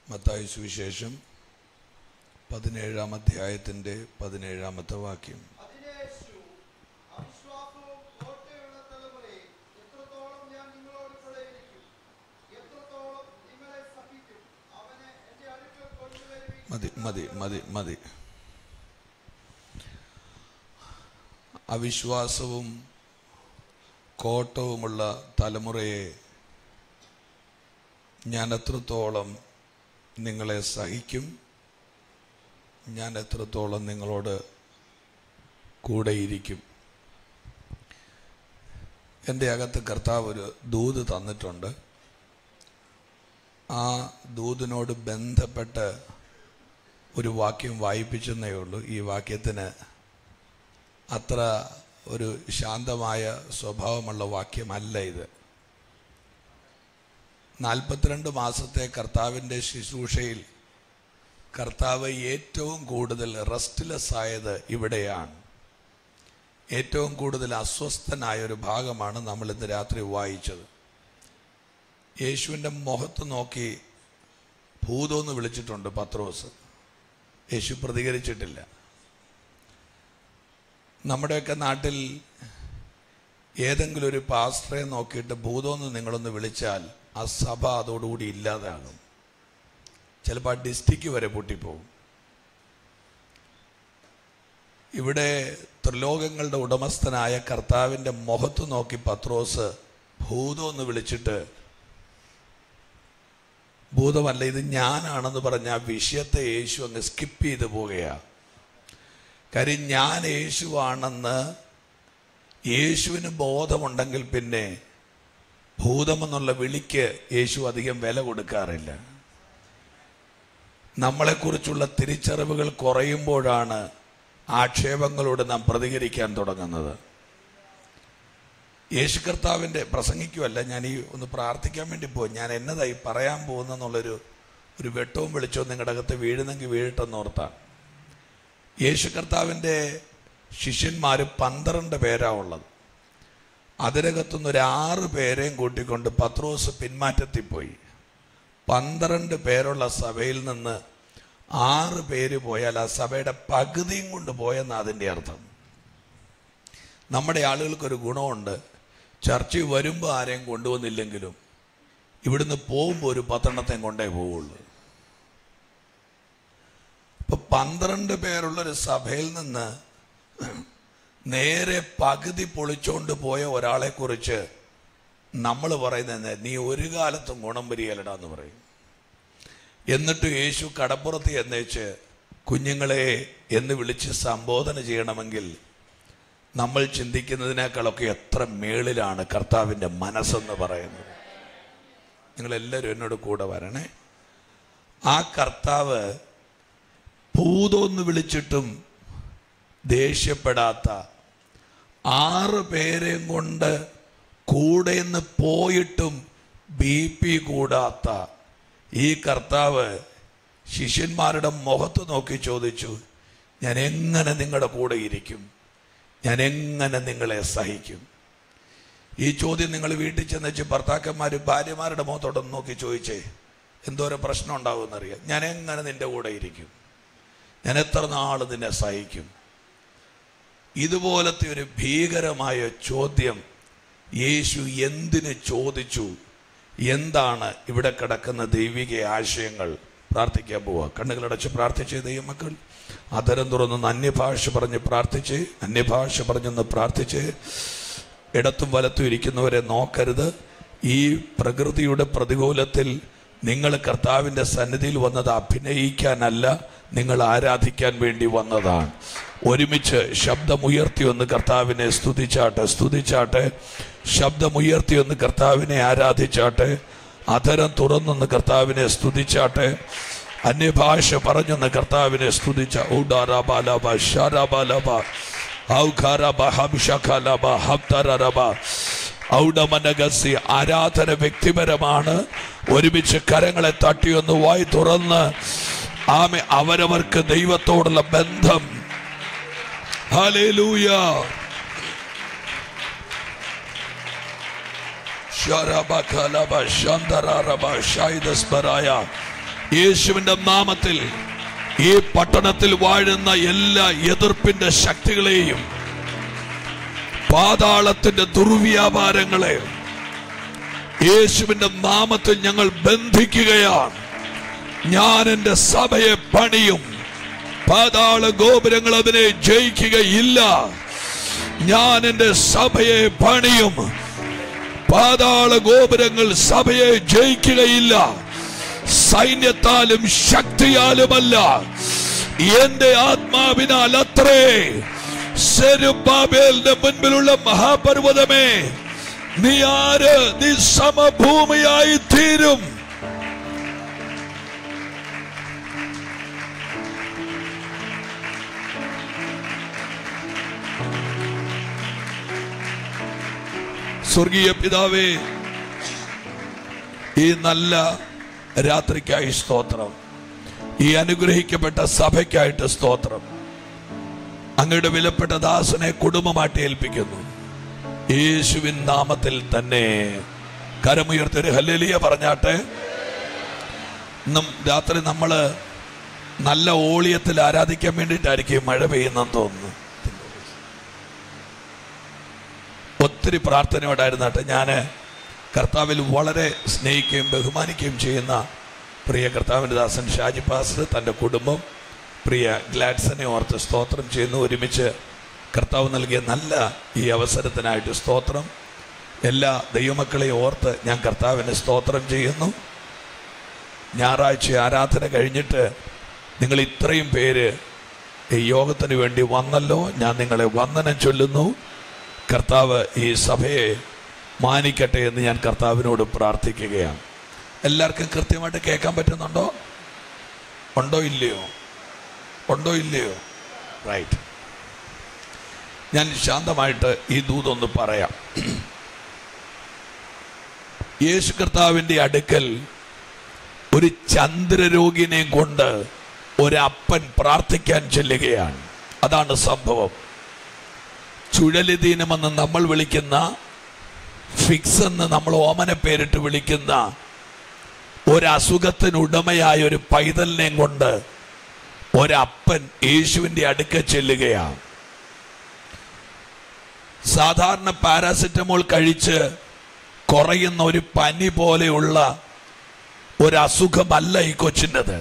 മത്തായി സുവിശേഷം പതിനേഴാം അധ്യായത്തിൻ്റെ പതിനേഴാമത്തെ വാക്യം അതിന് യേശു, അവിശ്വാസവും കോട്ടയുള്ള തലമുറയെ എത്രത്തോളം ഞാൻ നിങ്ങളോട് കൂടെ ഇരിക്കും? എത്രത്തോളം നിങ്ങളെ സഹിക്കും? അവനെ എന്റെ അടുക്കൽ കൊണ്ടുവരുവിൻ. മതി മതി മതി മതി അവിശ്വാസവും കോട്ടവുമുള്ള തലമുറയെ ഞാൻ എത്രത്തോളം നിങ്ങളെ സഹിക്കും ഞാൻ എത്രത്തോളം നിങ്ങളോട് കൂടെയിരിക്കും എൻ്റെ അകത്ത് കർത്താവ് ഒരു ദൂത് തന്നിട്ടുണ്ട് ആ ദൂതിനോട് ബന്ധപ്പെട്ട് ഒരു വാക്യം വായിപ്പിച്ചെന്നേ ഉള്ളൂ ഈ വാക്യത്തിന് അത്ര ഒരു ശാന്തമായ സ്വഭാവമുള്ള വാക്യമല്ല ഇത് നാൽപ്പത്തിരണ്ട് മാസത്തെ കർത്താവിൻ്റെ ശുശ്രൂഷയിൽ കർത്താവ് ഏറ്റവും കൂടുതൽ റെസ്റ്റ്ലെസ് ആയത് ഇവിടെയാണ് ഏറ്റവും കൂടുതൽ അസ്വസ്ഥനായ ഒരു ഭാഗമാണ് നമ്മൾ ഇന്ന് രാത്രി വായിച്ചത് യേശുവിൻ്റെ മുഖത്ത് നോക്കി ഭൂതമെന്ന് വിളിച്ചിട്ടുണ്ട് പത്രോസ് യേശു പ്രതികരിച്ചിട്ടില്ല നമ്മുടെയൊക്കെ നാട്ടിൽ ഏതെങ്കിലും ഒരു പാസ്റ്ററെ നോക്കിയിട്ട് ഭൂതമെന്ന് നിങ്ങളൊന്ന് വിളിച്ചാൽ ആ സഭ അതോടുകൂടി ഇല്ലാതാകും ചിലപ്പോൾ ആ ഡിസ്ട്രിക്റ്റ് വരെ പൊട്ടിപ്പോവും ഇവിടെ ത്രിലോകങ്ങളുടെ ഉടമസ്ഥനായ കർത്താവിൻ്റെ മുഖത്ത് നോക്കി പത്രോസ് ഭൂതമെന്ന് വിളിച്ചിട്ട് ഭൂതമല്ല ഇത് ഞാനാണെന്ന് പറഞ്ഞ ആ വിഷയത്തെ യേശു അങ്ങ് സ്കിപ്പ് ചെയ്ത് പോവുകയാണ് കാര്യം ഞാൻ യേശുവാണെന്ന് യേശുവിന് ബോധമുണ്ടെങ്കിൽ പിന്നെ ഭൂതമെന്നുള്ള വിളിക്ക് യേശു അധികം വില കൊടുക്കാറില്ല നമ്മളെക്കുറിച്ചുള്ള തിരിച്ചറിവുകൾ കുറയുമ്പോഴാണ് ആക്ഷേപങ്ങളോട് നാം പ്രതികരിക്കാൻ തുടങ്ങുന്നത് യേശു കർത്താവിൻ്റെ പ്രസംഗിക്കുമല്ല ഞാൻ ഈ ഒന്ന് പ്രാർത്ഥിക്കാൻ വേണ്ടി പോകും ഞാൻ എന്നതായി പറയാൻ പോകുന്നെന്നുള്ളൊരു ഒരു വെട്ടവും വെളിച്ചവും നിങ്ങളുടെ അകത്ത് വീഴുന്നെങ്കിൽ വീഴട്ടെന്നോർത്താണ് യേശു കർത്താവിൻ്റെ ശിഷ്യന്മാർ പന്ത്രണ്ട് പേരാ ഉള്ളത് അതിനകത്തുനിന്ന് ഒരു ആറ് പേരെയും കൂട്ടിക്കൊണ്ട് പത്രോസ് പിന്മാറ്റത്തിൽ പോയി പന്ത്രണ്ട് പേരുള്ള സഭയിൽ നിന്ന് ആറ് പേര് പോയാൽ ആ സഭയുടെ പകുതിയും കൊണ്ട് പോയെന്ന് അതിൻ്റെ അർത്ഥം നമ്മുടെ ആളുകൾക്കൊരു ഗുണമുണ്ട് ചർച്ചയിൽ വരുമ്പോൾ ആരെയും കൊണ്ടുവന്നില്ലെങ്കിലും ഇവിടുന്ന് പോകുമ്പോൾ ഒരു പത്തെണ്ണത്തെയും കൊണ്ടേ പോവുള്ളൂ ഇപ്പൊ പന്ത്രണ്ട് പേരുള്ള ഒരു സഭയിൽ നിന്ന് നേരെ പകുതി പൊളിച്ചോണ്ട് പോയ ഒരാളെ കുറിച്ച് നമ്മൾ പറയുന്നത് നീ ഒരു കാലത്തും ഗുണം വരികയല്ലടാ എന്ന് പറയും എന്നിട്ട് യേശു കടപ്പുറത്ത് എന്നേച്ച് കുഞ്ഞുങ്ങളെ എന്ന് വിളിച്ച് സംബോധന ചെയ്യണമെങ്കിൽ നമ്മൾ ചിന്തിക്കുന്നതിനേക്കാളൊക്കെ എത്ര മേളിലാണ് കർത്താവിൻ്റെ മനസ്സെന്ന് പറയുന്നത് നിങ്ങളെല്ലാവരും എന്നോട് കൂടെ വരണേ ആ കർത്താവ് ഭൂതമെന്ന് വിളിച്ചിട്ടും ദേഷ്യപ്പെടാത്ത ആറ് പേരെയും കൊണ്ട് കൂടെ നിന്ന് പോയിട്ടും ബി പി കൂടാത്ത ഈ കർത്താവ് ശിഷ്യന്മാരുടെ മുഖത്ത് നോക്കി ചോദിച്ചു ഞാൻ എങ്ങനെ നിങ്ങളുടെ കൂടെ ഇരിക്കും ഞാൻ എങ്ങനെ നിങ്ങളെ സഹിക്കും ഈ ചോദ്യം നിങ്ങൾ വീട്ടിൽ ചെന്ന് വെച്ച് ഭർത്താക്കന്മാർ ഭാര്യമാരുടെ മുഖത്തോട്ടൊന്ന് നോക്കി ചോദിച്ചേ എന്തോരം പ്രശ്നം ഉണ്ടാവുമെന്നറിയാം ഞാൻ എങ്ങനെ നിന്റെ കൂടെ ഇരിക്കും ഞാൻ എത്ര നാൾ നിന്നെ സഹിക്കും ഇതുപോലത്തെ ഒരു ഭീകരമായ ചോദ്യം യേശു എന്തിന് ചോദിച്ചു എന്താണ് ഇവിടെ കിടക്കുന്ന ദൈവിക ആശയങ്ങൾ പ്രാർത്ഥിക്കാൻ പോവുക കണ്ണുകളടച്ച് പ്രാർത്ഥിച്ച് ദൈവമക്കൾ അതരം തുറന്നൊന്ന് അന്യഭാഷ പറഞ്ഞ് പ്രാർത്ഥിച്ച് അന്യഭാഷ പറഞ്ഞൊന്ന് പ്രാർത്ഥിച്ച് ഇടത്തും വലത്തും ഇരിക്കുന്നവരെ നോക്കരുത് ഈ പ്രകൃതിയുടെ പ്രതികൂലത്തിൽ നിങ്ങൾ കർത്താവിൻ്റെ സന്നിധിയിൽ വന്നത് അഭിനയിക്കാനല്ല നിങ്ങൾ ആരാധിക്കാൻ വേണ്ടി വന്നതാണ് ഒരുമിച്ച് ശബ്ദമുയർത്തി ഒന്ന് കർത്താവിനെ സ്തുതിച്ചാട്ടെ സ്തുതിച്ചാട്ടെ ശബ്ദമുയർത്തി ഒന്ന് കർത്താവിനെ ആരാധിച്ചാട്ടെ അധരം തുറന്നൊന്ന് കർത്താവിനെ സ്തുതിച്ചാട്ടെ അന്യഭാഷ പറഞ്ഞൊന്ന് കർത്താവിനെ സ്തുതിച്ച ഊഡാറാബാലാബ ഷാരാബാലാബ ഔഖാരാബ ഹംഷഖാലാബ ഹബ്തറബ ഔഡമനഗസി ആരാധന വ്യക്തിപരമാണ് ഒരുമിച്ച് കരങ്ങളെ തട്ടിയൊന്ന് വായി തുറന്ന് ആമെ അവരവർക്ക് ദൈവത്തോടുള്ള ബന്ധം ഹല്ലേലൂയ ശരബ കലബ ശന്തരബ ഷൈദസ്ബരായ യേശുവിന്റെ നാമത്തിൽ ഈ പട്ടണത്തിൽ വാഴുന്ന എല്ലാ എതിർപ്പിന്റെ ശക്തികളെയും പാതാളത്തിന്റെ ദുർവ്യാപാരങ്ങളെ യേശുവിന്റെ നാമത്തിൽ ഞങ്ങൾ ബന്ധിക്കുകയാണ് ഞാൻ എന്റെ സഭയെ പണിയും പാതാള ഗോപുരങ്ങൾ അതിനെ ജയിക്കുകയില്ല ഞാൻ എന്റെ സഭയെ പണിയും പാതാള ഗോപുരങ്ങൾ സഭയെ ജയിക്കുകയില്ല സൈന്യത്താലും ശക്തിയാലുമല്ല എന്റെ ആത്മാവിനാൽ അത്രേ സെരുബാബേലിന്റെ മുൻപിലുള്ള മഹാപർവതമേ നീ ആര് നീ സമഭൂമിയായി തീരും സ്വർഗീയ പിതാവേ ഈ നല്ല രാത്രിക്കായി സ്തോത്രം ഈ അനുഗ്രഹിക്കപ്പെട്ട സഭയ്ക്കായിട്ട് സ്തോത്രം അങ്ങയുടെ വിലപ്പെട്ട ദാസനെ കുടുംബമായിട്ട് ഏൽപ്പിക്കുന്നു യേശുവിൻ നാമത്തിൽ തന്നെ കരമുയർത്തൊരു ഹല്ലേലിയ പറഞ്ഞാട്ടെ ഇന്നും രാത്രി നമ്മള് നല്ല ഓളിയത്തിൽ ആരാധിക്കാൻ വേണ്ടിയിട്ടായിരിക്കും മഴ പെയ്യുന്നെന്ന് തോന്നുന്നു ഒത്തിരി പ്രാർത്ഥനയോടായിരുന്നാട്ടെ ഞാൻ കർത്താവിൽ വളരെ സ്നേഹിക്കുകയും ബഹുമാനിക്കുകയും ചെയ്യുന്ന പ്രിയ കർത്താവിൻ്റെ ദാസൻ ഷാജി പാസ് തൻ്റെ കുടുംബം പ്രിയ ഗ്ലാഡ്സനെ ഓർത്ത് സ്തോത്രം ചെയ്യുന്നു ഒരുമിച്ച് കർത്താവ് നൽകിയ നല്ല ഈ അവസരത്തിനായിട്ട് സ്തോത്രം എല്ലാ ദൈവമക്കളെയും ഓർത്ത് ഞാൻ കർത്താവിനെ സ്തോത്രം ചെയ്യുന്നു ഞായറാഴ്ച ആരാധന കഴിഞ്ഞിട്ട് നിങ്ങൾ ഇത്രയും പേര് ഈ യോഗത്തിന് വേണ്ടി വന്നല്ലോ ഞാൻ നിങ്ങളെ വന്ദനം ചൊല്ലുന്നു കർത്താവ് ഈ സഭയെ മാനിക്കട്ടെ എന്ന് ഞാൻ കർത്താവിനോട് പ്രാർത്ഥിക്കുകയാണ് എല്ലാവർക്കും കൃത്യമായിട്ട് കേൾക്കാൻ പറ്റുന്നുണ്ടോ ഉണ്ടോ ഇല്ലയോ ഉണ്ടോ ഇല്ലയോ റൈറ്റ് ഞാൻ ശാന്തമായിട്ട് ഈ ദൂതൊന്ന് പറയാം യേശു കർത്താവിൻ്റെ അടുക്കൽ ഒരു ചന്ദ്രരോഗിനെ കൊണ്ട് ഒരപ്പൻ പ്രാർത്ഥിക്കാൻ ചെല്ലുകയാണ് അതാണ് സംഭവം ചുഴലിദീനമെന്ന് നമ്മൾ വിളിക്കുന്ന ഫിക്സ് എന്ന് നമ്മൾ ഓമന പേരിട്ട് വിളിക്കുന്ന ഒരസുഖത്തിനുടമയായ ഒരു പൈതലിനെയും കൊണ്ട് ഒരപ്പൻ യേശുവിൻ്റെ അടുക്ക ചെല്ലുകയാണ് സാധാരണ പാരാസിറ്റമോൾ കഴിച്ച് കുറയുന്ന ഒരു പനി പോലെയുള്ള ഒരസുഖമല്ല ഈ കൊച്ചിൻ്റെത്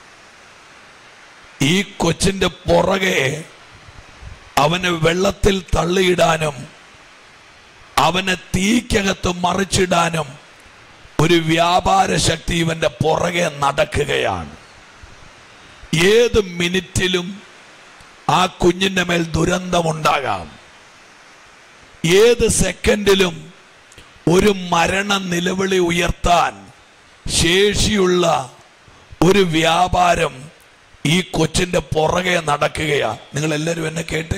ഈ കൊച്ചിന്റെ പുറകെ അവനെ വെള്ളത്തിൽ തള്ളിയിടാനും അവനെ തീക്കകത്ത് മറിച്ചിടാനും ഒരു വ്യാപാര ശക്തി ഇവന്റെ പുറകെ നടക്കുകയാണ് ഏത് മിനിറ്റിലും ആ കുഞ്ഞിന്റെ മേൽ ദുരന്തമുണ്ടാകാം ഏത് സെക്കൻഡിലും ഒരു മരണ നിലവിളി ഉയർത്താൻ ശേഷിയുള്ള ഒരു വ്യാപാരം ഈ കൊച്ചിന്റെ പുറകെ നടക്കുകയാ നിങ്ങൾ എല്ലാവരും എന്നെ കേട്ടെ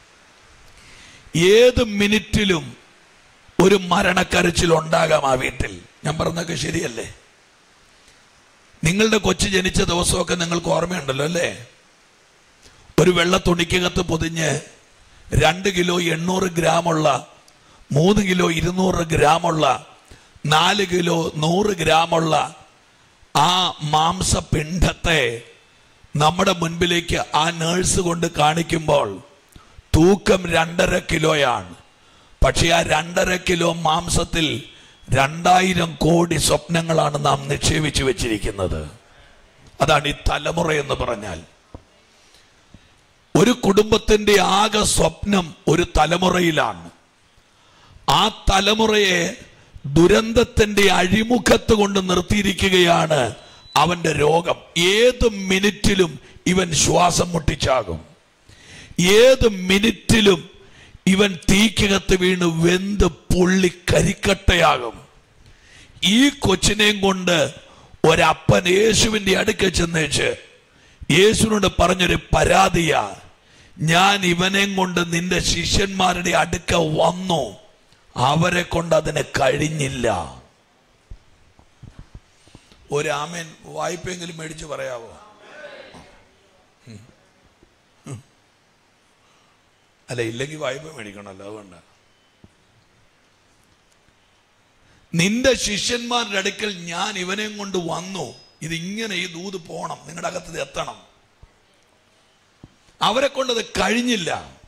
ഏത് മിനിറ്റിലും ഒരു മരണക്കരച്ചിൽ ഉണ്ടാകാം ആ വീട്ടിൽ ഞാൻ പറഞ്ഞതൊക്കെ ശരിയല്ലേ നിങ്ങളുടെ കൊച്ചു ജനിച്ച ദിവസമൊക്കെ നിങ്ങൾക്ക് ഓർമ്മയുണ്ടല്ലോ അല്ലേ ഒരു വെള്ള തുണിക്കകത്ത് പൊതിഞ്ഞ് രണ്ട് കിലോ എണ്ണൂറ് ഗ്രാമുള്ള മൂന്ന് കിലോ ഇരുന്നൂറ് ഗ്രാമുള്ള നാല് കിലോ നൂറ് ഗ്രാമുള്ള ആ മാംസപിണ്ഡത്തെ നമ്മുടെ മുൻപിലേക്ക് ആ നേഴ്സ് കൊണ്ട് കാണിക്കുമ്പോൾ തൂക്കം രണ്ടര കിലോയാണ് പക്ഷെ ആ രണ്ടര കിലോ മാംസത്തിൽ രണ്ടായിരം കോടി സ്വപ്നങ്ങളാണ് നാം നിക്ഷേപിച്ചു വെച്ചിരിക്കുന്നത് അതാണ് ഈ തലമുറ എന്ന് പറഞ്ഞാൽ ഒരു കുടുംബത്തിന്റെ ആകെ സ്വപ്നം ഒരു തലമുറയിലാണ് ആ തലമുറയെ ദുരന്തത്തിന്റെ അഴിമുഖത്ത് കൊണ്ട് നിർത്തിയിരിക്കുകയാണ് അവന്റെ രോഗം ഏത് മിനിറ്റിലും ഇവൻ ശ്വാസം മുട്ടിച്ചാകും ഏത് മിനിറ്റിലും ഇവൻ തീക്കകത്ത് വീണ് വെന്ത് പൊള്ളി കരിക്കട്ടയാകും ഈ കൊച്ചിനെയും കൊണ്ട് ഒരപ്പൻ യേശുവിന്റെ അടുക്ക ചെന്നേച്ച് യേശുവിനോട് പറഞ്ഞൊരു പരാതിയാ ഞാൻ ഇവനെയും കൊണ്ട് നിന്റെ ശിഷ്യന്മാരുടെ അടുക്ക വന്നു അവരെ കൊണ്ട് അതിന് കഴിഞ്ഞില്ല ഒരു ആമേൻ വായ്പയെങ്കിലും മേടിച്ച് പറയാവോ ഉം. ഉം. അല്ല ഇല്ലെങ്കിൽ വായ്പ മേടിക്കണമല്ലോ അതുകൊണ്ട് നിന്റെ ശിഷ്യന്മാരുടെ അടുക്കൽ ഞാൻ ഇവനെയും കൊണ്ട് വന്നു ഇതിങ്ങനെ ഈ ദൂത് പോണം നിങ്ങളുടെ അകത്ത് ഇത് എത്തണം അവരെ കൊണ്ടത് കഴിഞ്ഞില്ല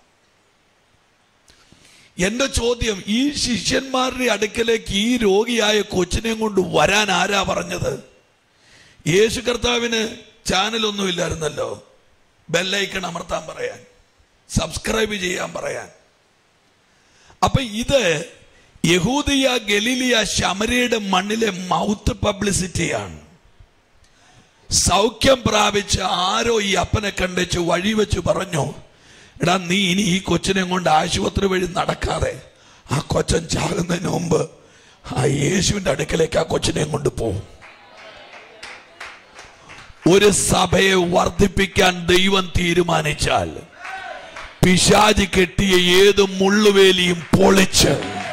എന്റെ ചോദ്യം ഈ ശിഷ്യന്മാരുടെ അടുക്കലേക്ക് ഈ രോഗിയായ കൊച്ചിനെയും കൊണ്ട് വരാൻ ആരാ പറഞ്ഞത് യേശു കർത്താവിന് ചാനലൊന്നും ഇല്ലായിരുന്നല്ലോ ബെല്ലൈക്കൺ അമർത്താൻ പറയാൻ സബ്സ്ക്രൈബ് ചെയ്യാൻ പറയാൻ അപ്പൊ ഇത് യഹൂദിയ ഗലീലിയ ശമരയുടെ മണ്ണിലെ മൗത്ത് പബ്ലിസിറ്റിയാണ് സൗഖ്യം പ്രാപിച്ച ആരോ ഈ അപ്പനെ കണ്ടേച്ച് വഴി വെച്ച് പറഞ്ഞു എടാ നീ ഇനി ഈ കൊച്ചിനെ കൊണ്ട് ആശുപത്രി വഴി നടക്കാതെ ആ കൊച്ചൻ ചാകുന്നതിന് മുമ്പ് ആ യേശുവിന്റെ അടുക്കലേക്ക് ആ കൊച്ചിനെ കൊണ്ട് പോകും ഒരു സഭയെ വർദ്ധിപ്പിക്കാൻ ദൈവം തീരുമാനിച്ചാൽ പിശാജ് കെട്ടിയ ഏത് മുള്ളുവേലിയും പൊളിച്ച്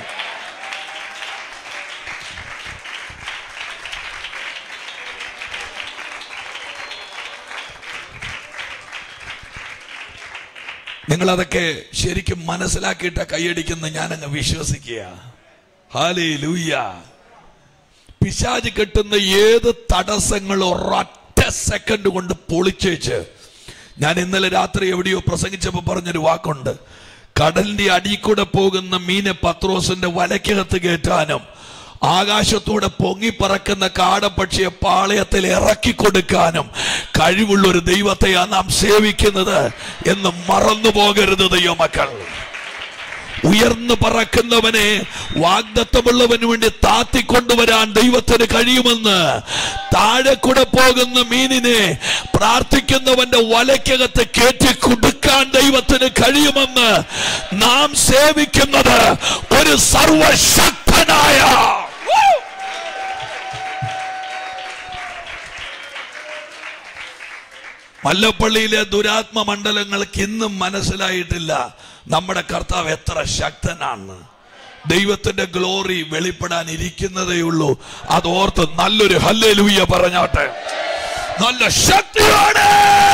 നിങ്ങൾ അതൊക്കെ ശരിക്കും മനസ്സിലാക്കിയിട്ട കൈയടിക്കുന്ന ഞാനങ്ങ് വിശ്വസിക്കുക ഹാലേ ലൂയ്യ പിശാജ് കെട്ടുന്ന ഏത് തടസ്സങ്ങൾ ഒരൊറ്റ സെക്കൻഡ് കൊണ്ട് പൊളിച്ചേച്ച് ഞാൻ ഇന്നലെ രാത്രി എവിടെയോ പ്രസംഗിച്ചപ്പോൾ പറഞ്ഞൊരു വാക്കുണ്ട് കടലിന്റെ അടിയിൽ കൂടെ പോകുന്ന മീനെ പത്രോസിന്റെ വലക്കകത്ത് കയറ്റാനും ആകാശത്തൂടെ പൊങ്ങിപ്പറക്കുന്ന കാടപ്പക്ഷിയെ പാളയത്തിൽ ഇറക്കി കൊടുക്കാനും കഴിവുള്ള ഒരു ദൈവത്തെയാണ് നാം സേവിക്കുന്നത് എന്ന് മറന്നു പോകരുത് ദൈവമക്കൾ ഉയർന്നു പറക്കുന്നവനെ വാഗ്ദത്തമുള്ളവന് വേണ്ടി താത്തിക്കൊണ്ടുവരാൻ ദൈവത്തിന് കഴിയുമെന്ന് താഴെ കൂടെ പോകുന്ന മീനിനെ പ്രാർത്ഥിക്കുന്നവന്റെ വലയ്ക്കകത്ത് കയറ്റി കൊടുക്കാൻ ദൈവത്തിന് കഴിയുമെന്ന് നാം സേവിക്കുന്നത് ഒരു സർവശക്തനായ മല്ലപ്പള്ളിയിലെ ദുരാത്മ മണ്ഡലങ്ങൾക്ക് ഇന്നും മനസ്സിലായിട്ടില്ല നമ്മുടെ കർത്താവ് എത്ര ശക്തനാണ് ദൈവത്തിന്റെ ഗ്ലോറി വെളിപ്പെടാൻ ഇരിക്കുന്നതേ ഉള്ളൂ അത് ഓർത്ത് നല്ലൊരു ഹല്ലേലൂയ പറഞ്ഞാട്ടെ നല്ല ശക്തിയോടെ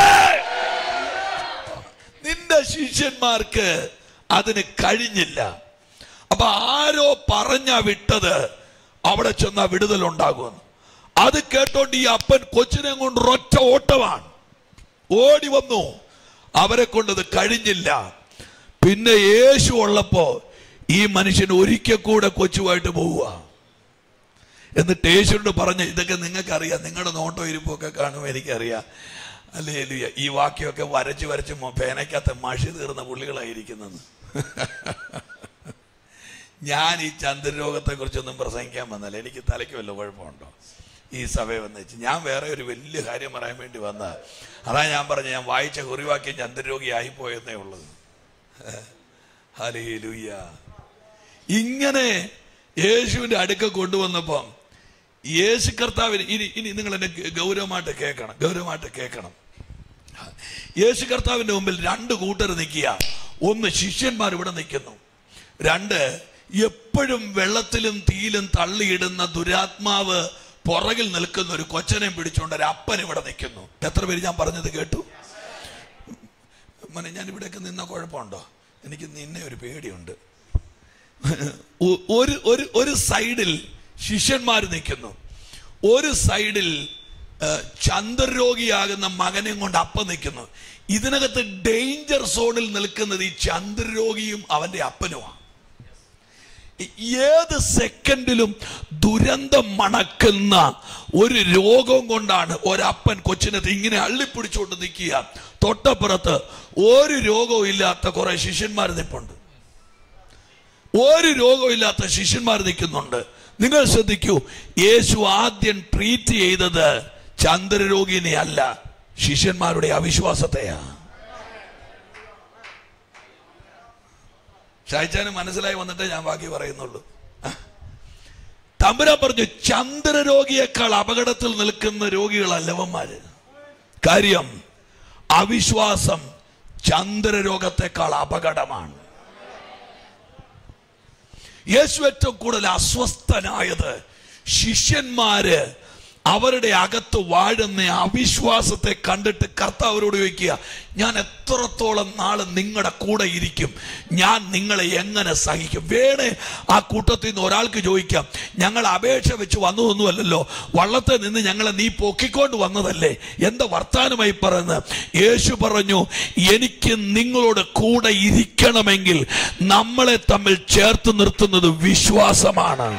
നിന്റെ ശിഷ്യന്മാർക്ക് അതിന് കഴിഞ്ഞില്ല അപ്പൊ ആരോ പറഞ്ഞ വിട്ടത് അവിടെ ചെന്ന വിടുതൽ ഉണ്ടാകുമെന്ന് അത് കേട്ടോണ്ട് ഈ അപ്പൻ കൊച്ചിനെ കൊണ്ട് ഒറ്റ ഓട്ടമാണ് ഓടി വന്നു അവരെ കൊണ്ടത് കഴിഞ്ഞില്ല പിന്നെ യേശു ഉള്ളപ്പോ ഈ മനുഷ്യൻ ഒരിക്കൽ കൂടെ കൊച്ചുമായിട്ട് പോവുക എന്നിട്ട് യേശുവിനോട് പറഞ്ഞ ഇതൊക്കെ നിങ്ങൾക്കറിയാം നിങ്ങളുടെ നോട്ടോ ഇരിപ്പൊക്കെ കാണുമ്പോൾ എനിക്കറിയാം അല്ലേ ലുയ്യ ഈ വാക്യമൊക്കെ വരച്ച് വരച്ച് മൊ- പേനയ്ക്കകത്ത് മഷി തീർന്ന പുള്ളികളായിരിക്കുന്നത് ഞാൻ ഈ ചന്ദ്രരോഗത്തെ കുറിച്ചൊന്നും പ്രസംഗിക്കാൻ വന്നല്ല എനിക്ക് തലയ്ക്ക് വല്ല കുഴപ്പമുണ്ടോ ഈ സഭയെ വന്ന് വെച്ച് ഞാൻ വേറെ ഒരു വലിയ കാര്യം പറയാൻ വേണ്ടി വന്ന അതാ ഞാൻ പറഞ്ഞ ഞാൻ വായിച്ച കുറിവാക്യം ചന്ദ്രരോഗി ആയിപ്പോയെന്നേ ഉള്ളത് ഹലേലൂയ ഇങ്ങനെ യേശുവിന്റെ അടുക്ക കൊണ്ടുവന്നപ്പം യേശു കർത്താവിന് ഇനി ഇനി നിങ്ങൾ എന്നെ ഗൗരവമായിട്ട് കേൾക്കണം ഗൗരവമായിട്ട് കേൾക്കണം യേശു കർത്താവിന്റെ മുമ്പിൽ രണ്ട് കൂട്ടർ നിൽക്കുക ഒന്ന് ശിഷ്യന്മാർ ഇവിടെ നിൽക്കുന്നു രണ്ട് എപ്പോഴും വെള്ളത്തിലും തീയിലും തള്ളിയിടുന്ന ദുരാത്മാവ് പുറകിൽ നിൽക്കുന്ന ഒരു കൊച്ചനെ പിടിച്ചുകൊണ്ട് ഒരു അപ്പൻ ഇവിടെ നിൽക്കുന്നു എത്ര പേര് ഞാൻ പറഞ്ഞത് കേട്ടു മോനെ ഞാൻ ഇവിടെയൊക്കെ നിന്ന കുഴപ്പമുണ്ടോ എനിക്ക് നിന്നെ ഒരു പേടിയുണ്ട് ഒ- ഒരു ഒരു ഒരു സൈഡിൽ ശിഷ്യന്മാർ നിൽക്കുന്നു ഒരു സൈഡിൽ ആ, ചന്ദ്രരോഗിയാകുന്ന മകനെയും കൊണ്ട് അപ്പൻ നിൽക്കുന്നു ഇതിനകത്ത് ഡേഞ്ചർ സോണിൽ നിൽക്കുന്നത് ഈ ചന്ദ്രരോഗിയും അവന്റെ അപ്പനുമാണ് ഏത് സെക്കൻഡിലും ദുരന്തം മണക്കുന്ന ഒരു രോഗം കൊണ്ടാണ് ഒരപ്പൻ കൊച്ചിനെ ഇങ്ങനെ അള്ളിപ്പിടിച്ചുകൊണ്ട് നിൽക്കുക തൊട്ടപ്പുറത്ത് ഒരു രോഗവും ഇല്ലാത്ത കുറെ ശിഷ്യന്മാർ നിൽപ്പുണ്ട് ഒരു രോഗവും ഇല്ലാത്ത ശിഷ്യന്മാർ നിൽക്കുന്നുണ്ട് നിങ്ങൾ ശ്രദ്ധിക്കൂ യേശു ആദ്യം ട്രീറ്റ് ചെയ്തത് ചന്ദ്രരോഗിനെ അല്ല ശിഷ്യന്മാരുടെ അവിശ്വാസത്തെയാ ഷായിച്ചാന് മനസ്സിലായി വന്നിട്ടേ ഞാൻ ബാക്കി പറയുന്നുള്ളൂ തമ്പുരാൻ പറഞ്ഞു ചന്ദ്രരോഗിയേക്കാൾ അപകടത്തിൽ നിൽക്കുന്ന രോഗികളല്ലവന്മാര് കാര്യം അവിശ്വാസം ചന്ദ്രരോഗത്തെക്കാൾ അപകടമാണ് യേശു ഏറ്റവും കൂടുതൽ അസ്വസ്ഥനായത് ശിഷ്യന്മാര് അവരുടെ അകത്ത് വാഴുന്ന അവിശ്വാസത്തെ കണ്ടിട്ട് കർത്താവ് അവരോട് ചോദിക്കുക ഞാൻ എത്രത്തോളം നാള് നിങ്ങളുടെ കൂടെ ഇരിക്കും ഞാൻ നിങ്ങളെ എങ്ങനെ സഹിക്കും വേണേ ആ കൂട്ടത്തിൽ നിന്ന് ഒരാൾക്ക് ചോദിക്കാം ഞങ്ങൾ അപേക്ഷ വെച്ച് വന്നതൊന്നുമല്ലല്ലോ വള്ളത്തെ നിന്ന് ഞങ്ങളെ നീ പൊക്കിക്കൊണ്ട് വന്നതല്ലേ എന്താ വർത്താനമായി പറയുന്നത് യേശു പറഞ്ഞു എനിക്ക് നിങ്ങളോട് കൂടെ ഇരിക്കണമെങ്കിൽ നമ്മളെ തമ്മിൽ ചേർത്ത് നിർത്തുന്നത് വിശ്വാസമാണ്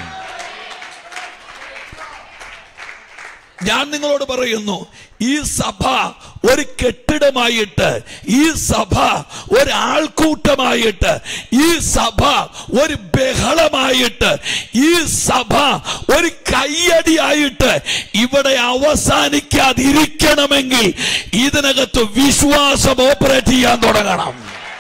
ഞാൻ നിങ്ങളോട് പറയുന്നു ഈ സഭ ഒരു കെട്ടിടമായിട്ട് ഈ സഭ ഒരു ആൾക്കൂട്ടമായിട്ട് ഈ സഭ ഒരു ബഹളമായിട്ട് ഈ സഭ ഒരു കയ്യടിയായിട്ട് ഇവിടെ അവസാനിക്കാതിരിക്കണമെങ്കിൽ ഇതിനകത്ത് വിശ്വാസം ഓപ്പറേറ്റ് ചെയ്യാൻ തുടങ്ങണം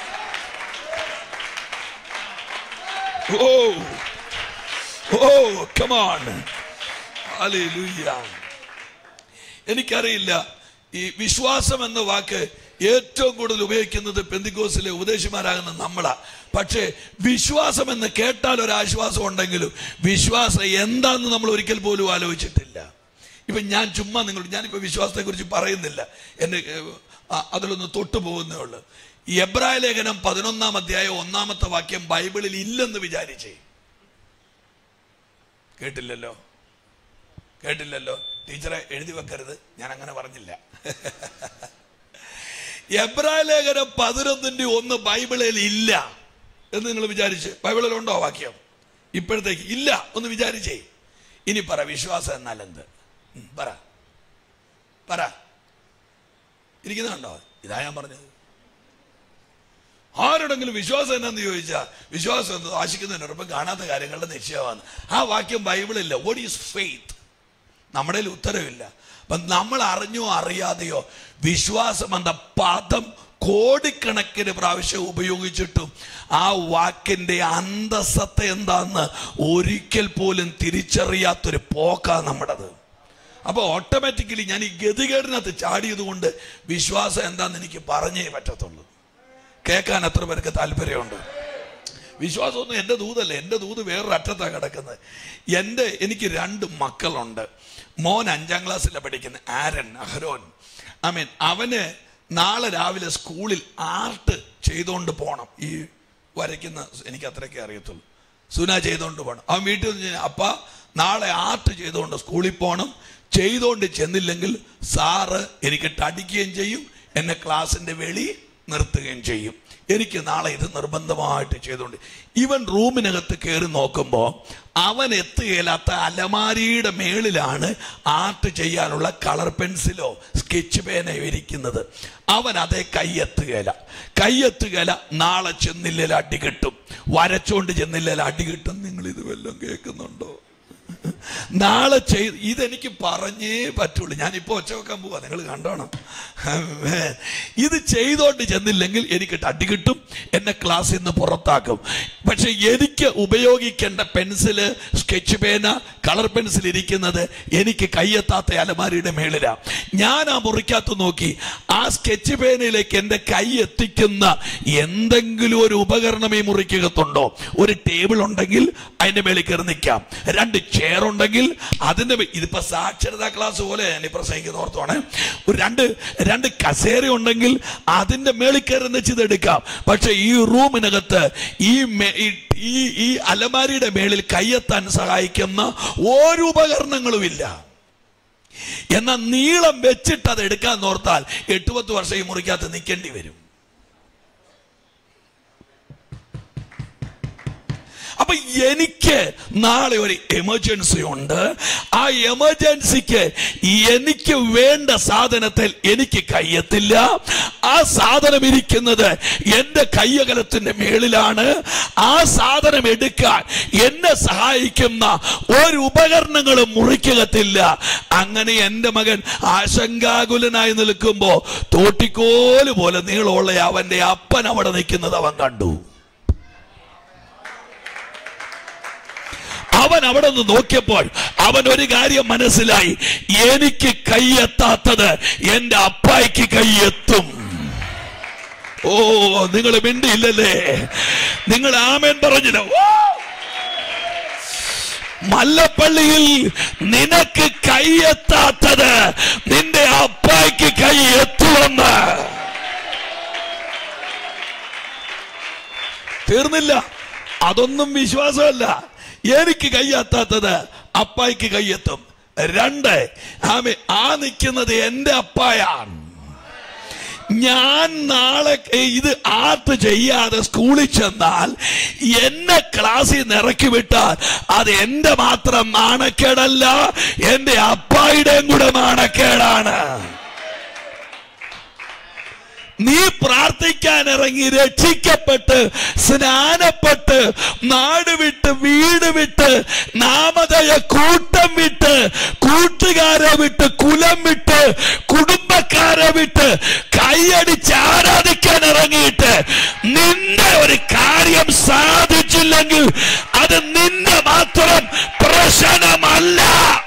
ഓ ഓ കമാൺ Hallelujah. എനിക്കറിയില്ല ഈ വിശ്വാസം എന്ന വാക്ക് ഏറ്റവും കൂടുതൽ ഉപയോഗിക്കുന്നത് പെന്തിക്കോസിലെ ഉപദേശിമാരാകുന്ന നമ്മളാ പക്ഷേ വിശ്വാസം എന്ന് കേട്ടാൽ ഒരു ആശ്വാസം ഉണ്ടെങ്കിലും വിശ്വാസം എന്താന്ന് നമ്മൾ ഒരിക്കൽ പോലും ആലോചിച്ചിട്ടില്ല ഇപ്പൊ ഞാൻ ചുമ്മാ നിങ്ങൾ ഞാനിപ്പോ വിശ്വാസത്തെ കുറിച്ച് പറയുന്നില്ല എന്റെ ഏഹ്, ആ, അതിലൊന്ന് തൊട്ടു പോകുന്നേ ഉള്ളൂ ഈ എബ്രായ ലേഖനം പതിനൊന്നാം അധ്യായം ഒന്നാമത്തെ വാക്യം ബൈബിളിൽ ഇല്ലെന്ന് വിചാരിച്ചേ കേട്ടില്ലല്ലോ കേട്ടില്ലല്ലോ ടീച്ചറെ എഴുതി വെക്കരുത് ഞാൻ അങ്ങനെ പറഞ്ഞില്ല എബ്രായ ലേഖനം പതിനൊന്നിന്റെ ഒന്ന് ബൈബിളിൽ ഇല്ല എന്ന് നിങ്ങൾ വിചാരിച്ച് ബൈബിളിൽ ഉണ്ടോ വാക്യം ഇപ്പോഴത്തേക്ക് ഇല്ല ഒന്ന് വിചാരിച്ചേ ഇനി പറ വിശ്വാസം എന്നാൽ എന്ത് ഉം, പറ പറ ഇരിക്കുന്നുണ്ടോ ഇതാ ഞാൻ പറഞ്ഞത് ആരുടെങ്കിലും വിശ്വാസം എന്നാന്ന് ചോദിച്ചാൽ വിശ്വാസം എന്ന് ആശിക്കുന്നതിനോടൊപ്പം കാണാത്ത കാര്യങ്ങളുടെ നിശ്ചയമാണ് ആ വാക്യം ബൈബിളില്ല വോട്ട് ഈസ് ഫെയ്ത്ത് നമ്മുടെ കയ്യിൽ ഉത്തരവില്ല അപ്പം നമ്മൾ അറിഞ്ഞോ അറിയാതെയോ വിശ്വാസം എന്ന പദം കോടിക്കണക്കിന് പ്രാവശ്യം ഉപയോഗിച്ചിട്ടും ആ വാക്കിന്റെ അന്തസ്സത്തെ എന്താന്ന് ഒരിക്കൽ പോലും തിരിച്ചറിയാത്തൊരു പോക്കാ നമ്മുടേത് അപ്പോൾ ഓട്ടോമാറ്റിക്കലി ഞാൻ ഈ ഗതികേടിനകത്ത് ചാടിയത് കൊണ്ട് വിശ്വാസം എന്താന്ന് എനിക്ക് പറഞ്ഞേ പറ്റത്തുള്ളൂ കേൾക്കാൻ എത്ര പേർക്ക് താല്പര്യമുണ്ട് വിശ്വാസമൊന്നും എൻ്റെ ദൂതല്ല എൻ്റെ ദൂത് വേറൊരു അറ്റത്താണ് കിടക്കുന്നത് എൻ്റെ എനിക്ക് രണ്ട് മക്കളുണ്ട് മോൻ അഞ്ചാം ക്ലാസ്സിലാണ് പഠിക്കുന്നത് ആരൻ അഹരോൻ ഐ മീൻ അവന് നാളെ രാവിലെ സ്കൂളിൽ ആർട്ട് ചെയ്തുകൊണ്ട് പോകണം ഈ വരയ്ക്കുന്ന എനിക്ക് അത്രയൊക്കെ അറിയത്തുള്ളൂ സുന ചെയ്തുകൊണ്ട് പോകണം അവൻ വീട്ടിൽ നിന്ന് അപ്പ നാളെ ആർട്ട് ചെയ്തുകൊണ്ട് സ്കൂളിൽ പോകണം ചെയ്തുകൊണ്ട് ചെന്നില്ലെങ്കിൽ സാറ് എനിക്ക് അടിക്കുകയും ചെയ്യും എന്നെ ക്ലാസ്സിന്റെ വെളി നിർത്തുകയും ചെയ്യും എനിക്ക് നാളെ ഇത് നിർബന്ധമായിട്ട് ചെയ്തുകൊണ്ട് ഇവൻ റൂമിനകത്ത് കയറി നോക്കുമ്പോൾ അവൻ എത്തുകയില്ലാത്ത അലമാരിയുടെ മേളിലാണ് ആർട്ട് ചെയ്യാനുള്ള കളർ പെൻസിലോ സ്കെച്ച് പേനയോ ഇരിക്കുന്നത് അവൻ അതേ കൈയെത്തുകയില്ല കൈയെത്തുകയില്ല നാളെ ചെന്നില്ലേൽ അടി കിട്ടും വരച്ചോണ്ട് ചെന്നില്ലേൽ അടി കിട്ടും നിങ്ങൾ ഇത് വല്ലതും കേൾക്കുന്നുണ്ടോ നാളെ ചെയ്ത് ഇതെനിക്ക് പറഞ്ഞേ പറ്റുള്ളൂ ഞാനിപ്പോ ഒച്ച വെക്കാൻ പോവാ നിങ്ങൾ കണ്ടോണം ആമേൻ. ഇത് ചെയ്തോണ്ട് ചെന്നില്ലെങ്കിൽ എനിക്ക് അടി കിട്ടും എന്നെ ക്ലാസ്സിൽ നിന്ന് പുറത്താക്കും പക്ഷെ എനിക്ക് ഉപയോഗിക്കേണ്ട പെൻസില് സ്കെച്ച് പേന കളർ പെൻസിൽ ഇരിക്കുന്നത് എനിക്ക് കയ്യെത്താത്ത അലമാരിയുടെ മേളിലാ ഞാൻ ആ മുറിക്കകത്ത് നോക്കി ആ സ്കെച്ച് പേനയിലേക്ക് എൻ്റെ കൈ എത്തിക്കുന്ന എന്തെങ്കിലും ഒരു ഉപകരണം ഈ മുറിക്കകത്തുണ്ടോ ഒരു ടേബിൾ ഉണ്ടെങ്കിൽ അതിന്റെ മേളിൽ കയറി നിൽക്കാം രണ്ട് ചെയർ ഉണ്ടെങ്കിൽ അതിന്റെ മേ- ഇതിപ്പോ സാക്ഷരതാ ക്ലാസ് പോലെ ഞാൻ ഈ പ്രസംഗിക്കുന്ന ഓർത്തോണേ ഒരു രണ്ട് രണ്ട് കസേര ഉണ്ടെങ്കിൽ അതിന്റെ മേളിൽ കയറി വെച്ച് ഇതെടുക്കാം പക്ഷെ ഈ റൂമിനകത്ത് ഈ മേ- ഈ- ഈ ഈ അലമാരിയുടെ മേളിൽ കയ്യെത്താൻ സഹായിക്കുന്ന ഒരു ഉപകരണങ്ങളും ഇല്ല എന്നാൽ നീളം വെച്ചിട്ട് അത് എടുക്കാൻ നോർത്താൽ എട്ട് പത്ത് വർഷം ഈ മുറിക്കകത്ത് നിൽക്കേണ്ടി വരും അപ്പൊ എനിക്ക് നാളെ ഒരു എമർജൻസി ഉണ്ട് ആ എമർജൻസിക്ക് എനിക്ക് വേണ്ട സാധനത്തിൽ എനിക്ക് കയ്യെത്തില്ല ആ സാധനം ഇരിക്കുന്നത് എന്റെ കയ്യകലത്തിന്റെ മേളിലാണ് ആ സാധനം എടുക്കാൻ എന്നെ സഹായിക്കുന്ന ഒരു ഉപകരണങ്ങളും മുറിക്കകത്തില്ല അങ്ങനെ എന്റെ മകൻ ആശങ്കാകുലനായി നിൽക്കുമ്പോ തോട്ടിക്കോല് പോലെ നീളമുള്ള അവന്റെ അപ്പൻ അവിടെ നിൽക്കുന്നത് അവൻ കണ്ടു അവൻ അവിടെ നിന്ന് നോക്കിയപ്പോൾ അവൻ ഒരു കാര്യം മനസ്സിലായി എനിക്ക് കൈയെത്താത്തത് എന്റെ അപ്പായ്ക്ക് കൈയെത്തും ഓ നിങ്ങൾ മിണ്ടിയില്ലല്ലേ നിങ്ങൾ ആമേൻ പറഞ്ഞില്ല ഓ! മല്ലപ്പള്ളിയിൽ നിനക്ക് കൈയെത്താത്തത് നിന്റെ അപ്പായ്ക്ക് കൈ എത്തുമെന്ന് തീർന്നില്ല അതൊന്നും വിശ്വാസമല്ല എനിക്ക് കൈയെത്താത്തത് അപ്പായ്ക്ക് കൈയെത്തും രണ്ട് ആമേ ആ നിൽക്കുന്നത് എന്റെ അപ്പായാണ് ഞാൻ നാളെ ഇത് ആർട്ട് ചെയ്യാതെ സ്കൂളിൽ ചെന്നാൽ എന്നെ ക്ലാസ്സിൽ നിന്ന് ഇറക്കി വിട്ടാൽ അത് എന്റെ മാത്രം നാണക്കേടല്ല എന്റെ അപ്പായുടെയും കൂടെ നാണക്കേടാണ് നീ പ്രാർത്ഥിക്കാൻ ഇറങ്ങി രക്ഷിക്കപ്പെട്ട് സ്നാനപ്പെട്ട് നാട് വിട്ട് വീട് വിട്ട് നാമതയ കൂട്ടം വിട്ട് കൂട്ടുകാരെ വിട്ട് കുലം വിട്ട് കുടുംബക്കാരെ വിട്ട് കൈയടിച്ച് ആരാധിക്കാൻ ഇറങ്ങിയിട്ട് നിന്റെ ഒരു കാര്യം സാധിച്ചില്ലെങ്കിൽ അത് നിന്റെ മാത്രം പ്രശ്നമല്ല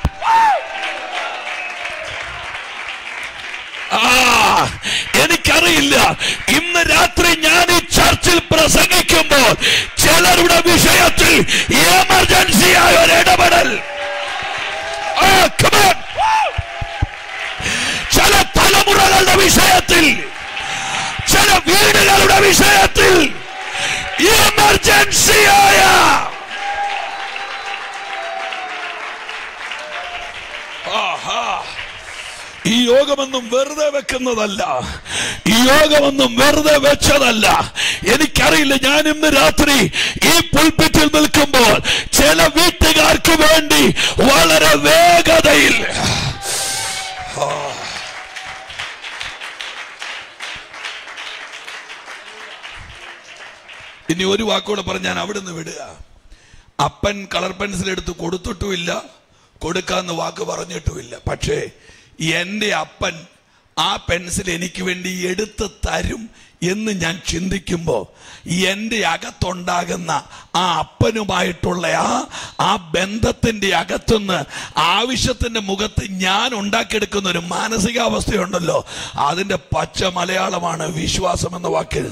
ആ എനിക്കറിയില്ല ഇന്ന് രാത്രി ഞാൻ ഈ ചർച്ചിൽ പ്രസംഗിക്കുമ്പോൾ ചിലരുടെ വിഷയത്തിൽ എമർജൻസി ആയ ഒരു ഇടപെടൽ ആ, come on. ചില തലമുറകളുടെ വിഷയത്തിൽ ചില വീടുകളുടെ വിഷയത്തിൽ എമർജൻസി ആയ ആഹാ ഈ യോഗമൊന്നും വെറുതെ വെക്കുന്നതല്ല ഈ യോഗമൊന്നും വെറുതെ വെച്ചതല്ല എനിക്കറിയില്ല ഞാൻ ഇന്ന് രാത്രി ഈ പുൽപ്പിറ്റിൽ നിൽക്കുമ്പോൾ ചില വീട്ടുകാർക്ക് വേണ്ടി വളരെ വേഗതയിൽ ആ. ഇനി ഒരു വാക്കോടെ പറഞ്ഞ് ഞാൻ അവിടെ നിന്ന് വിടുക അപ്പൻ കളർ പെൻസിൽ എടുത്ത് കൊടുത്തിട്ടുമില്ല കൊടുക്കാന്ന് വാക്ക് പറഞ്ഞിട്ടുമില്ല പക്ഷേ എൻ്റെ അപ്പൻ ആ പെൻസിൽ എനിക്ക് വേണ്ടി എടുത്ത് തരും എന്ന് ഞാൻ ചിന്തിക്കുമ്പോൾ എൻ്റെ അകത്തുണ്ടാകുന്ന ആ അപ്പനുമായിട്ടുള്ള ആ ആ ബന്ധത്തിൻ്റെ അകത്തുനിന്ന് ആവശ്യത്തിൻ്റെ മുഖത്ത് ഞാൻ ഉണ്ടാക്കിയെടുക്കുന്ന ഒരു മാനസികാവസ്ഥയുണ്ടല്ലോ അതിൻ്റെ പച്ച മലയാളമാണ് വിശ്വാസം എന്ന വാക്ക്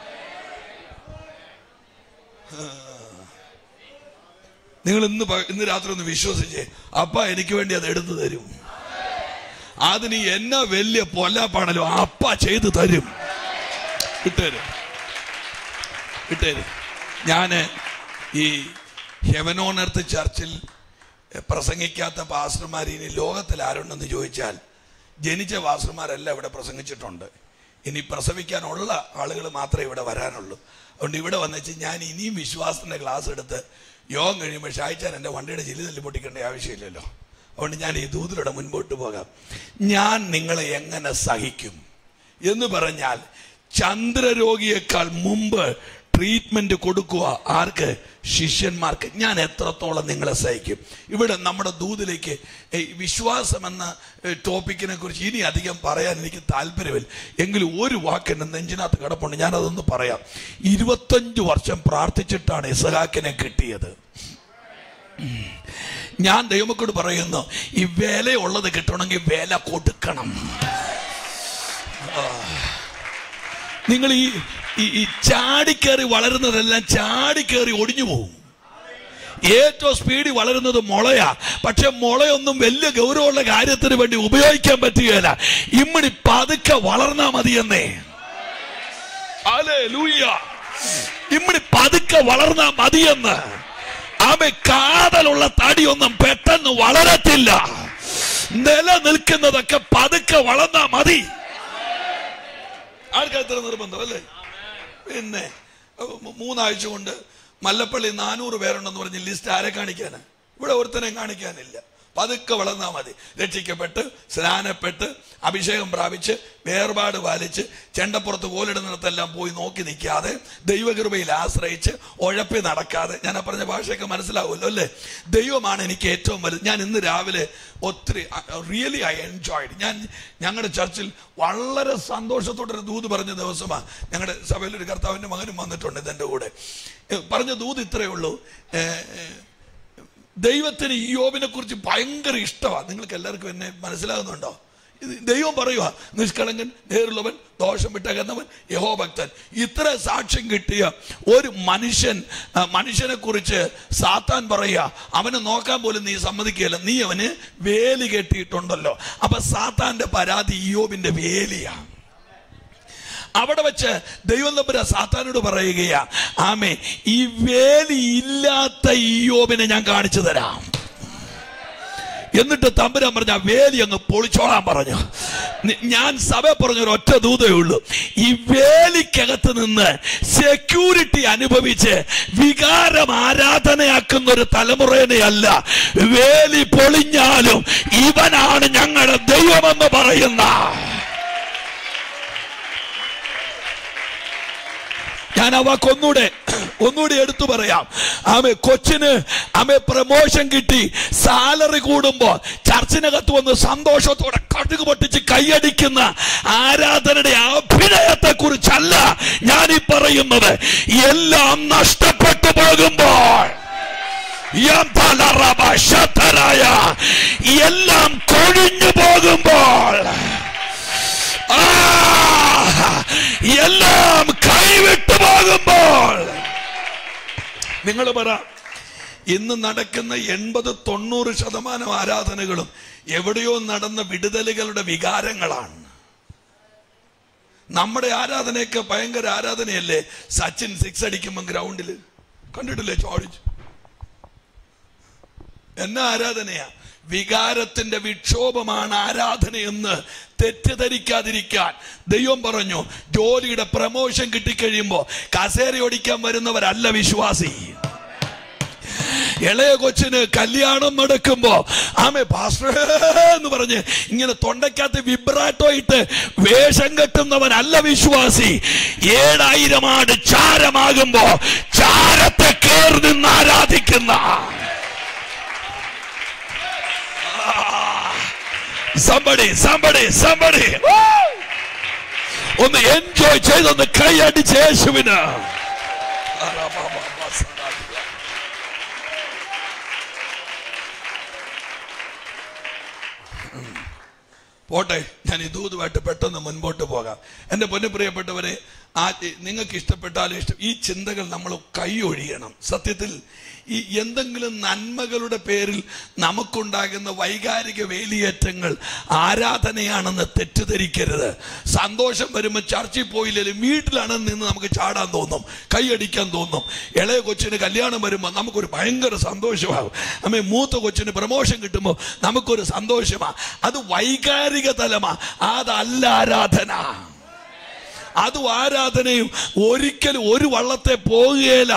നിങ്ങൾ ഇന്ന് പ- ഇന്ന് രാത്രി ഒന്ന് വിശ്വസിച്ചേ അപ്പ എനിക്ക് വേണ്ടി അത് എടുത്തു തരും അതിന് എന്നാ വലിയ പൊല്ലാപ്പാണല്ലോ അപ്പ ചെയ്തു തരും ഇട്ടേരും ഇട്ടേരും ഞാന് ഈ ഹെവൻ ഓൺ എർത്ത് ചർച്ചിൽ പ്രസംഗിക്കാത്ത പാസ്റ്റർമാർ ഇനി ലോകത്തിൽ ആരുണ്ടെന്ന് ചോദിച്ചാൽ ജനിച്ച പാസ്റ്റർമാരെല്ലാം ഇവിടെ പ്രസംഗിച്ചിട്ടുണ്ട് ഇനി പ്രസവിക്കാനുള്ള ആളുകൾ മാത്രമേ ഇവിടെ വരാനുള്ളൂ അതുകൊണ്ട് ഇവിടെ വന്നിച്ച് ഞാൻ ഇനിയും വിശ്വാസത്തിന്റെ ക്ലാസ് എടുത്ത് യോഗം കഴിയുമ്പോൾ ഷായിച്ചാൻ എൻ്റെ വണ്ടിയുടെ ചില്ലി തല്ലി പൊട്ടിക്കേണ്ട ആവശ്യമില്ലല്ലോ അതുകൊണ്ട് ഞാൻ ഈ ദൂതിലൂടെ മുൻപോട്ട് പോകാം ഞാൻ നിങ്ങളെ എങ്ങനെ സഹിക്കും എന്ന് പറഞ്ഞാൽ ചന്ദ്രരോഗിയേക്കാൾ മുമ്പ് ട്രീറ്റ്മെന്റ് കൊടുക്കുക ആർക്ക് ശിഷ്യന്മാർക്ക് ഞാൻ എത്രത്തോളം നിങ്ങളെ സഹിക്കും ഇവിടെ നമ്മുടെ ദൂതിലേക്ക് ഏ, വിശ്വാസം എന്ന ഏ, ടോപ്പിക്കിനെ കുറിച്ച് ഇനി അധികം പറയാൻ എനിക്ക് താല്പര്യമില്ല എങ്കിലും ഒരു വാക്ക് എൻ്റെ നെഞ്ചിനകത്ത് കിടപ്പുണ്ട് ഞാനതൊന്ന് പറയാം ഇരുപത്തഞ്ച് വർഷം പ്രാർത്ഥിച്ചിട്ടാണ് ഇസഹാക്കിനെ കിട്ടിയത് ഞാൻ ദൈവമക്കോട് പറയുന്നു ഈ വിലയുള്ളത് കിട്ടണമെങ്കിൽ വില കൊടുക്കണം നിങ്ങൾ ഈ ഈ- ഈ ചാടിക്കേറി വളരുന്നതെല്ലാം ചാടിക്കേറി ഒടിഞ്ഞു പോകും ഏറ്റവും സ്പീഡിൽ വളരുന്നത് മുളയാ പക്ഷെ മുളയൊന്നും വലിയ ഗൗരവമുള്ള കാര്യത്തിന് വേണ്ടി ഉപയോഗിക്കാൻ പറ്റുകയില്ല ഇമ്മണി പതുക്കെ വളർന്നാ മതിയെന്നേ അലേ ലൂയ്യ ഇമ്മണി പതുക്കെ വളർന്നാ മതിയെന്ന് അവ കാതലുള്ള തടിയൊന്നും പെട്ടെന്ന് വളരത്തില്ല നിലനിൽക്കുന്നതൊക്കെ പതുക്കെ വളർന്നാ മതി ആർക്കാ ഇത്ര നിർബന്ധം അല്ലേ പിന്നെ അഹ് മൂന്നാഴ്ച കൊണ്ട് മല്ലപ്പള്ളി നാനൂറ് പേരുണ്ടെന്ന് പറഞ്ഞ് ലിസ്റ്റ് ആരെ കാണിക്കാന് ഇവിടെ ഒരുത്തനെ കാണിക്കാനില്ല പതുക്കെ വളർന്നാൽ മതി രക്ഷിക്കപ്പെട്ട് സ്നാനപ്പെട്ട് അഭിഷേകം പ്രാപിച്ച് വേർപാട് പാലിച്ച് ചെണ്ടപ്പുറത്ത് കോലിടുന്നിടത്തെല്ലാം പോയി നോക്കി നിൽക്കാതെ ദൈവകൃപയിൽ ആശ്രയിച്ച് ഉഴപ്പി നടക്കാതെ ഞാൻ ആ പറഞ്ഞ ഭാഷയൊക്കെ മനസ്സിലാവുമല്ലോ അല്ലേ ദൈവമാണ് എനിക്ക് ഏറ്റവും വലുത് ഞാൻ ഇന്ന് രാവിലെ ഒത്തിരി റിയലി ഐ എൻജോയ്ഡ് ഞാൻ ഞങ്ങളുടെ ചർച്ചിൽ വളരെ സന്തോഷത്തോടെ ഒരു ദൂത് പറഞ്ഞ ദിവസമാണ് ഞങ്ങളുടെ സഭയിൽ ഒരു കർത്താവിൻ്റെ മകനും വന്നിട്ടുണ്ട് ഇതെൻ്റെ കൂടെ ഏ, പറഞ്ഞ ദൂത് ഇത്രയേ ഉള്ളൂ ഏ, ഏ, ദൈവത്തിന് ഈ യോബിനെ കുറിച്ച് ഭയങ്കര ഇഷ്ടമാണ് നിങ്ങൾക്ക് എല്ലാവർക്കും എന്നെ മനസ്സിലാകുന്നുണ്ടോ ഇത് ദൈവം പറയുക നിഷ്കളങ്കൻ നേരുള്ളവൻ ദോഷം വിട്ടകന്നവൻ യഹോഭക്തൻ ഇത്ര സാക്ഷ്യം കിട്ടിയ ഒരു മനുഷ്യൻ ആ, മനുഷ്യനെ കുറിച്ച് സാത്താൻ പറയുക അവനെ നോക്കാൻ പോലും നീ സമ്മതിക്കുകയില്ല നീ അവന് വേലി കെട്ടിയിട്ടുണ്ടല്ലോ അപ്പൊ സാത്താന്റെ പരാതി ഇയോബിന്റെ വേലിയാണ് അവിടെ വെച്ച് ദൈവം തമ്പുര സാത്താനോട് പറയുകയാ ആമേ ഈ വേലി ഇല്ലാത്ത ഇയോബിനെ ഞാൻ കാണിച്ചു തരാം എന്നിട്ട് തമ്പുരാൻ പറഞ്ഞ ആ വേലി അങ്ങ് പൊളിച്ചോളാൻ പറഞ്ഞു നി- ഞാൻ സഭ പറഞ്ഞ ഒരു ഒറ്റ ദൂതേ ഉള്ളൂ ഈ വേലിക്കകത്ത് നിന്ന് സെക്യൂരിറ്റി അനുഭവിച്ച് വികാരം ആരാധനയാക്കുന്ന ഒരു തലമുറേനെ അല്ല വേലി പൊളിഞ്ഞാലും ഇവനാണ് ഞങ്ങളുടെ ദൈവമെന്ന് പറയുന്ന ഞാൻ ആ വാക്ക് ഒന്നുകൂടെ ഒന്നുകൂടി എടുത്തു പറയാം ആമെ കൊച്ചിന് ആമെ പ്രമോഷൻ കിട്ടി സാലറി കൂടുമ്പോ ചർച്ചിനകത്ത് വന്ന് സന്തോഷത്തോടെ കടുക് പൊട്ടിച്ച് കൈയടിക്കുന്ന ആരാധനയുടെ അഭിനയത്തെ കുറിച്ചല്ല ഞാൻ ഈ പറയുന്നത് എല്ലാം നഷ്ടപ്പെട്ടു പോകുമ്പോൾ യന്തലറബ ശതരായ എല്ലാം കൊഴിഞ്ഞു പോകുമ്പോൾ ആ, എല്ലാം കൈവിട്ടു പോകുമ്പോൾ നിങ്ങൾ പറ ഇന്ന് നടക്കുന്ന എൺപത് തൊണ്ണൂറ് ശതമാനം ആരാധനകളും എവിടെയോ നടന്ന വിടുതലുകളുടെ വികാരങ്ങളാണ് നമ്മുടെ ആരാധനയൊക്കെ ഭയങ്കര ആരാധനയല്ലേ സച്ചിൻ സിക്സ് അടിക്കുമ്പോൾ ഗ്രൗണ്ടിൽ കണ്ടിട്ടില്ലേ ചോടിച്ചു എന്നാ ആരാധനയാ വികാരത്തിന്റെ വിക്ഷോഭമാണ് ആരാധനയെന്ന് തെറ്റിദ്ധരിക്കാതിരിക്കാൻ ദൈവം പറഞ്ഞു ജോലിയുടെ പ്രമോഷൻ കിട്ടിക്കഴിയുമ്പോ കസേര ഓടിക്കാൻ വരുന്നവരല്ല വിശ്വാസി ഇളയ കൊച്ചിന് കല്യാണം നടക്കുമ്പോ ആമേ പാസ്റ്റർ എന്ന് പറഞ്ഞ് ഇങ്ങനെ തൊണ്ടയ്ക്കകത്ത് വിബ്രാറ്റോ ഇട്ട് വേഷം കെട്ടുന്നവനല്ല വിശ്വാസി ഏഴായിരം ആട് ചാരമാകുമ്പോ ചാരത്തെ കേറി നിന്ന് ആരാധിക്കുന്ന somebody somebody somebody Woo! ഒന്ന് എൻജോയ് ചെയ്തൊന്ന് കൈയടിച്ച് യേശുവിന് പോട്ടെ ഞാൻ ഈ ദൂതുമായിട്ട് പെട്ടെന്ന് മുൻപോട്ട് പോകാം എൻ്റെ പൊന്നു പ്രിയപ്പെട്ടവരെ ആ നിങ്ങൾക്ക് ഇഷ്ടപ്പെട്ടാലും ഇഷ്ടം ഈ ചിന്തകൾ നമ്മൾ കൈയൊഴിയണം സത്യത്തിൽ ഈ എന്തെങ്കിലും നന്മകളുടെ പേരിൽ നമുക്കുണ്ടാകുന്ന വൈകാരിക വേലിയേറ്റങ്ങൾ ആരാധനയാണെന്ന് തെറ്റിദ്ധരിക്കരുത് സന്തോഷം വരുമ്പോൾ ചർച്ചിൽ പോയില്ലെങ്കിലും വീട്ടിലാണെന്ന് നിന്ന് നമുക്ക് ചാടാൻ തോന്നും കൈയടിക്കാൻ തോന്നും ഇളയ കൊച്ചിന് കല്യാണം വരുമ്പോൾ നമുക്കൊരു ഭയങ്കര സന്തോഷമാകും അമ്മേ മൂത്ത കൊച്ചിന് പ്രമോഷൻ കിട്ടുമ്പോൾ നമുക്കൊരു സന്തോഷമാ അത് വൈകാരിക തലമാ അതല്ല ആരാധന അതും ആരാധനയും ഒരിക്കലും ഒരു വള്ളത്തെ പോകുകയില്ല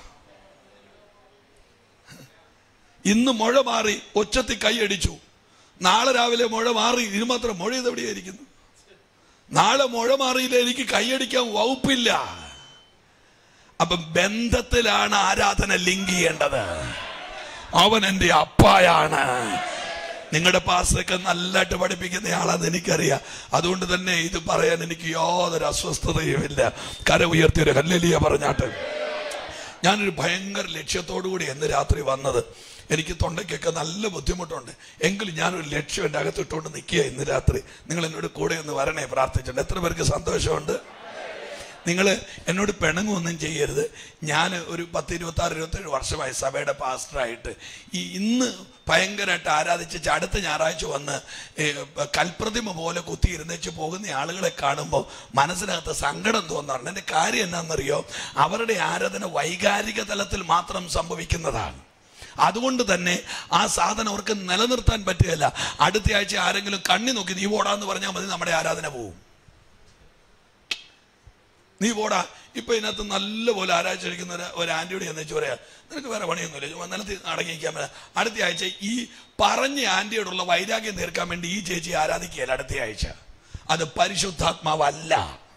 ഇന്ന് മഴ മാറി ഒച്ചത്തിൽ കൈയടിച്ചു നാളെ രാവിലെ മഴ മാറി ഇത് മാത്രം മഴ ഇതെവിടെയായിരിക്കുന്നു നാളെ മഴ മാറിയില്ല എനിക്ക് കൈയടിക്കാൻ വകുപ്പില്ല അപ്പൊ ബന്ധത്തിലാണ് ആരാധന ലിങ്ക് ചെയ്യേണ്ടത് അവൻ എൻ്റെ അപ്പായാണ് നിങ്ങളുടെ പാസ്റ്റൊക്കെ നല്ലതായിട്ട് പഠിപ്പിക്കുന്ന ആളാന്ന് എനിക്കറിയാം അതുകൊണ്ട് തന്നെ ഇത് പറയാൻ എനിക്ക് യാതൊരു അസ്വസ്ഥതയുമില്ല കര ഉയർത്തിയൊരു ഹല്ലലിയ പറഞ്ഞാട്ട് ഞാനൊരു ഭയങ്കര ലക്ഷ്യത്തോടു കൂടി എന്ന് രാത്രി വന്നത് എനിക്ക് തൊണ്ടയ്ക്കൊക്കെ നല്ല ബുദ്ധിമുട്ടുണ്ട് എങ്കിലും ഞാനൊരു ലക്ഷ്യം എൻ്റെ അകത്തിട്ടുകൊണ്ട് നിൽക്കുക ഇന്ന് രാത്രി നിങ്ങൾ എന്നോട് കൂടെ ഒന്ന് വരണേ പ്രാർത്ഥിച്ചിട്ടുണ്ട് എത്ര പേർക്ക് സന്തോഷമുണ്ട് നിങ്ങൾ എന്നോട് പിണങ്ങുമൊന്നും ചെയ്യരുത് ഞാൻ ഒരു പത്ത് ഇരുപത്തി ആറ് ഇരുപത്തേഴ് വർഷമായി സഭയുടെ പാസ്റ്ററായിട്ട് ഈ ഇന്ന് ഭയങ്കരമായിട്ട് ആരാധിച്ച് അടുത്ത ഞായറാഴ്ച വന്ന് ഏ, കൽപ്രതിമ പോലെ കുത്തിയിരുന്നേച്ച് പോകുന്ന ആളുകളെ കാണുമ്പോൾ മനസ്സിനകത്ത് സങ്കടം തോന്നാറുണ്ട് എൻ്റെ കാര്യം എന്നാണെന്നറിയോ അവരുടെ ആരാധന വൈകാരിക തലത്തിൽ മാത്രം സംഭവിക്കുന്നതാണ് അതുകൊണ്ട് തന്നെ ആ സാധനം അവർക്ക് നിലനിർത്താൻ പറ്റുകയില്ല അടുത്ത ആഴ്ച ആരെങ്കിലും കണ്ണി നോക്കി നീ ഓടാന്ന് പറഞ്ഞാൽ മതി നമ്മുടെ ആരാധന പോവും നീ പോടാ ഇപ്പൊ ഇതിനകത്ത് നല്ലപോലെ ആരാധിച്ചിരിക്കുന്ന ഒരു- ഒരു ആന്റിയോട് എന്ന് വെച്ച് പറയാ നിനക്ക് വേറെ പണിയൊന്നുമില്ല ചുമ്മാ നിലത്ത് അടങ്ങിയിരിക്കാൻ പറ്റാ അടുത്ത ആഴ്ച ഈ പറഞ്ഞ ആന്റിയോടുള്ള വൈരാഗ്യം തീർക്കാൻ വേണ്ടി ഈ ചേച്ചി ആരാധിക്കുകയല്ല അടുത്ത ആഴ്ച അത് പരിശുദ്ധാത്മാവല്ല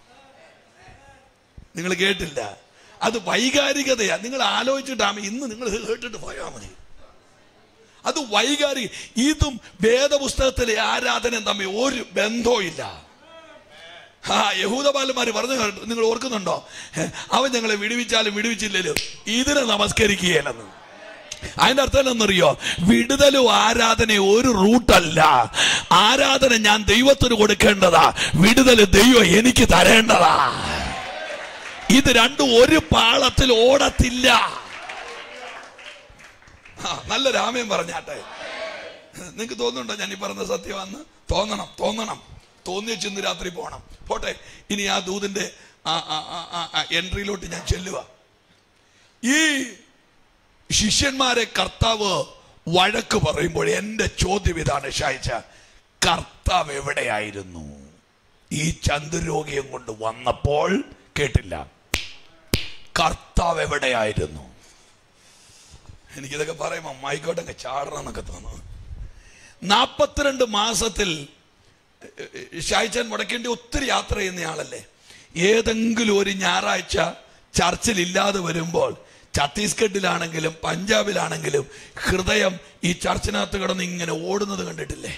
നിങ്ങൾ കേട്ടില്ല അത് വൈകാരികതയാ നിങ്ങൾ ആലോചിച്ചിട്ടാണ് ഇന്ന് നിങ്ങൾ കേട്ടിട്ട് പോയാൽ മതി അത് വൈകാരിക ഇതും വേദപുസ്തകത്തിലെ ആരാധനയും തമ്മിൽ ഒരു ബന്ധവും ഇല്ല ആ യഹൂദപാലന്മാർ പറഞ്ഞു കേട്ടോ, നിങ്ങൾ ഓർക്കുന്നുണ്ടോ ഹെ, അവൻ ഞങ്ങളെ വിടുവിച്ചാലും വിടുവിച്ചില്ലല്ലോ ഇതിനെ നമസ്കരിക്കുകയല്ലെന്ന് അതിന്റെ അർത്ഥം എന്നറിയോ വിടുതലും ആരാധനയും ഒരു റൂട്ടല്ല ആരാധന ഞാൻ ദൈവത്തിന് കൊടുക്കേണ്ടതാ വിടുതല് ദൈവം എനിക്ക് തരേണ്ടതാ ഇത് രണ്ടും ഒരു പാളത്തിൽ ഓടത്തില്ല ആ, നല്ല രാമയും പറഞ്ഞാട്ടെ നിങ്ങൾക്ക് തോന്നുന്നുണ്ടോ ഞാൻ ഈ പറഞ്ഞ സത്യമാണെന്ന് തോന്നണം തോന്നണം തോന്നിയ ഇന്ന് രാത്രി പോകണം പോട്ടെ ഇനി ആ ദൂതിന്റെ ആ ആ, ആ, ആ, ആ എൻട്രിയിലോട്ട് ഞാൻ ചെല്ലുക ഈ ശിഷ്യന്മാരെ കർത്താവ് വഴക്ക് പറയുമ്പോൾ എന്റെ ചോദ്യം ഇതാണ് ഷായിച്ച കർത്താവ് എവിടെയായിരുന്നു ഈ ചന്ദ്രരോഗിയും കൊണ്ട് വന്നപ്പോൾ കേട്ടില്ല കർത്താവ് എവിടെയായിരുന്നു എനിക്കിതൊക്കെ പറയുമ്പോ മൈക്കോട്ടൊക്കെ ചാടണം എന്നൊക്കെ തോന്നുന്നു നാൽപ്പത്തിരണ്ട് മാസത്തിൽ ഷായിച്ചാൻ മുടക്കേണ്ടി ഒത്തിരി യാത്ര ചെയ്യുന്നയാളല്ലേ ഏതെങ്കിലും ഒരു ഞായറാഴ്ച ചർച്ചിൽ ഇല്ലാതെ വരുമ്പോൾ ഛത്തീസ്ഗഡിലാണെങ്കിലും പഞ്ചാബിലാണെങ്കിലും ഹൃദയം ഈ ചർച്ചിനകത്ത് കിടന്ന് ഇങ്ങനെ ഓടുന്നത് കണ്ടിട്ടില്ലേ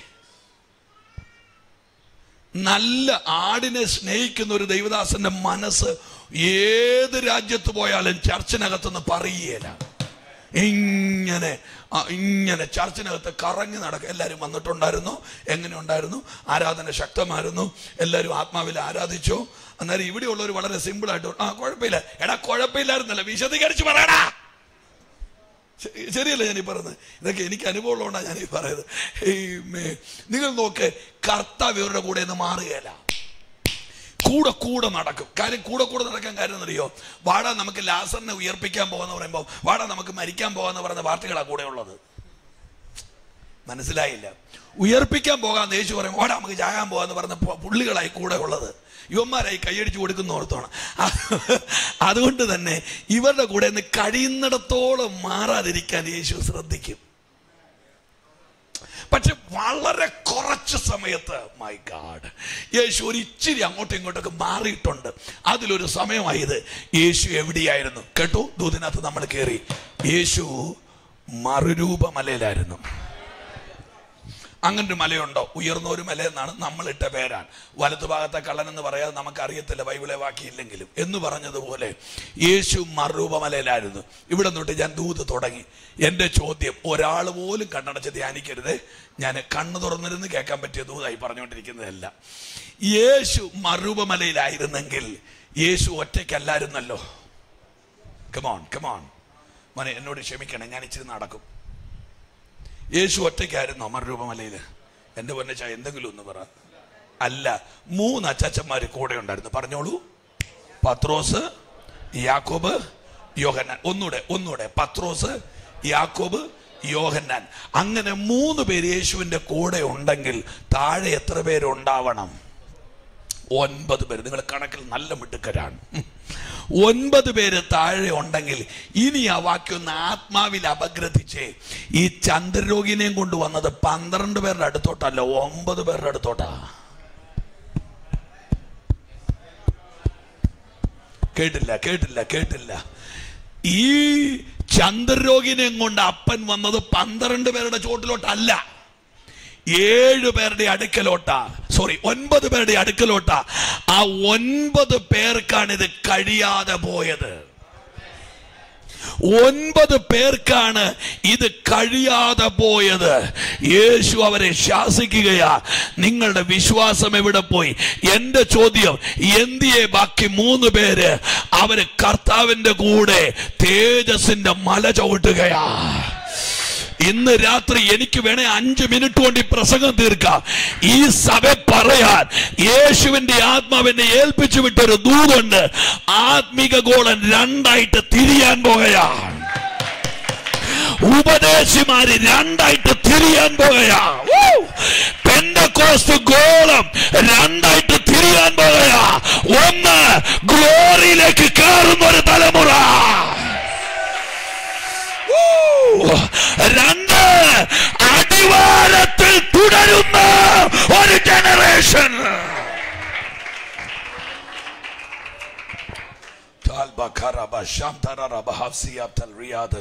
നല്ല ആടിനെ സ്നേഹിക്കുന്ന ഒരു ദൈവദാസന്റെ മനസ്സ് ഏത് രാജ്യത്ത് പോയാലും ചർച്ചിനകത്തുനിന്ന് പറയുകയില്ല ഇങ്ങനെ ആ, ഇങ്ങനെ ചർച്ചിനകത്ത് കറങ്ങി നടക്കുക എല്ലാവരും വന്നിട്ടുണ്ടായിരുന്നു എങ്ങനെ ഉണ്ടായിരുന്നു ആരാധന ശക്തമായിരുന്നു എല്ലാവരും ആത്മാവിൽ ആരാധിച്ചോ അന്നേരം ഇവിടെയുള്ളവർ വളരെ സിമ്പിൾ ആയിട്ട് ആ കുഴപ്പമില്ല എടാ കുഴപ്പമില്ലായിരുന്നല്ല വിശദീകരിച്ച് പറയടാ ശ- ശരിയല്ലേ ഞാൻ ഈ പറയുന്നത് ഇതൊക്കെ എനിക്ക് അനുഭവമുള്ളതുകൊണ്ടാണ് ഞാൻ ഈ പറയുന്നത് ഹേയ്മേ. നിങ്ങൾ നോക്ക് കർത്താവ് ഇവരുടെ കൂടെ നിന്ന് മാറുകയല്ല കൂടെ കൂടെ നടക്കും കാര്യം കൂടെ കൂടെ നടക്കാൻ കാര്യം എന്നറിയോ വാടാ നമുക്ക് ലാസറിനെ ഉയർപ്പിക്കാൻ പോകാന്ന് പറയുമ്പോൾ വാടാ നമുക്ക് മരിക്കാൻ പോകാന്ന് പറയുന്ന പാർട്ടികളാണ് കൂടെ ഉള്ളത് മനസ്സിലായില്ല ഉയർപ്പിക്കാൻ പോകാൻ യേശു പറയും വാടാ നമുക്ക് ചാകാൻ പോകാന്ന് പറഞ്ഞ പു- പുള്ളികളായി കൂടെ ഉള്ളത് യുവന്മാരായി കൈയടിച്ച് കൊടുക്കുന്ന ഓർത്തോണം അതുകൊണ്ട് തന്നെ ഇവരുടെ കൂടെ നിന്ന് കഴിയുന്നിടത്തോളം മാറാതിരിക്കാൻ യേശു ശ്രദ്ധിക്കും പക്ഷെ വളരെ കുറച്ച് സമയത്ത് മൈ ഗാഡ് യേശു ഒരു ഇച്ചിരി അങ്ങോട്ടും ഇങ്ങോട്ടൊക്കെ മാറിയിട്ടുണ്ട് അതിലൊരു സമയമായത് യേശു എവിടെയായിരുന്നു കേട്ടോ ദൂതിനകത്ത് നമ്മൾ കയറി യേശു മറുരൂപമലയിലായിരുന്നു അങ്ങനെ ഒരു മലയുണ്ടോ ഉയർന്ന ഒരു മല എന്നാണ് നമ്മൾ ഇട്ട പേരാണ് വലതുഭാഗത്തെ കള്ളൻ എന്ന് പറയാതെ നമുക്ക് അറിയത്തില്ല ബൈബിളെ വാക്കിയില്ലെങ്കിലും എന്ന് പറഞ്ഞതുപോലെ യേശു മറുരൂപമലയിലായിരുന്നു ഇവിടെ തൊട്ട് ഞാൻ ദൂത് തുടങ്ങി എൻ്റെ ചോദ്യം ഒരാൾ പോലും കണ്ണടച്ച് ധ്യാനിക്കരുത് ഞാൻ കണ്ണു തുറന്നിരുന്ന് കേൾക്കാൻ പറ്റിയ ദൂതായി പറഞ്ഞുകൊണ്ടിരിക്കുന്നതല്ല യേശു മറുരൂപമലയിലായിരുന്നെങ്കിൽ യേശു ഒറ്റയ്ക്കല്ലായിരുന്നല്ലോ കമോൺ കമോൺ മോനെ എന്നോട് ക്ഷമിക്കണേ ഞാൻ ഇച്ചിരി നടക്കും യേശു ഒറ്റയ്ക്കായിരുന്നോ മറുരൂപമലയിൽ എൻ്റെ പൊന്നച്ച എന്തെങ്കിലും ഒന്ന് പറ അല്ല മൂന്ന് അച്ചാച്ചന്മാര് കൂടെ ഉണ്ടായിരുന്നു പറഞ്ഞോളൂ പത്രോസ് യാക്കോബ് യോഹന്നാൻ ഒന്നൂടെ ഒന്നൂടെ പത്രോസ് യാക്കോബ് യോഹന്നാൻ അങ്ങനെ മൂന്ന് പേര് യേശുവിന്റെ കൂടെ ഉണ്ടെങ്കിൽ താഴെ എത്ര പേരുണ്ടാവണം ഒൻപത് പേര് നിങ്ങൾ കണക്കിൽ നല്ല മിടുക്കരാണ് ഉം. ഒൻപത് പേര് താഴെ ഉണ്ടെങ്കിൽ ഇനി ആ വാക്യം ഒന്ന് ആത്മാവിൽ അപഗ്രഥിച്ച് ഈ ചന്ദ്രരോഗിനെയും കൊണ്ട് വന്നത് പന്ത്രണ്ട് പേരുടെ അടുത്തോട്ടല്ല ഒമ്പത് പേരുടെ അടുത്തോട്ടാ കേട്ടില്ല കേട്ടില്ല കേട്ടില്ല ഈ ചന്ദ്രരോഗിനെയും കൊണ്ട് അപ്പൻ വന്നത് പന്ത്രണ്ട് പേരുടെ ചോട്ടിലോട്ടല്ല ഏഴു പേരുടെ അടുക്കലോട്ടാ സോറി ഒൻപത് പേരുടെ അടുക്കലോട്ടാ ആ ഒൻപത് പേർക്കാണ് ഇത് കഴിയാതെ പോയത് ഒൻപത് പേർക്കാണ് ഇത് കഴിയാതെ പോയത് യേശു അവരെ ശാസിക്കുകയാ നിങ്ങളുടെ വിശ്വാസം എവിടെ പോയി എന്റെ ചോദ്യം എന്തിയെ ബാക്കി മൂന്ന് പേര് അവര് കർത്താവിന്റെ കൂടെ തേജസിന്റെ മല ചവിട്ടുകയാ ഇന്ന് രാത്രി എനിക്ക് വേണേ അഞ്ച് മിനിറ്റ് കൊണ്ട് ഈ പ്രസംഗം തീർക്കാം ഈ സഭ പറയാൻ യേശുവിന്റെ ആത്മാവിനെ ഏൽപ്പിച്ചു വിട്ടൊരു ദൂതുണ്ട് ആത്മിക ഗോളൻ രണ്ടായിട്ട് തിരിയാൻ പോകുകയാണ് ഉപദേശിമാര് രണ്ടായിട്ട് തിരിയാൻ പോകുകയാ പെന്തക്കോസ്ത് ഗോളം രണ്ടായിട്ട് തിരിയാൻ പോകുകയാ ഒന്ന് ഗ്ലോറിയിലേക്ക് കയറുന്ന ഒരു തലമുറ ഊ! രണ്ട് അടിവാരത്തിൽ തുടരുന്ന ഒരു ജനറേഷൻ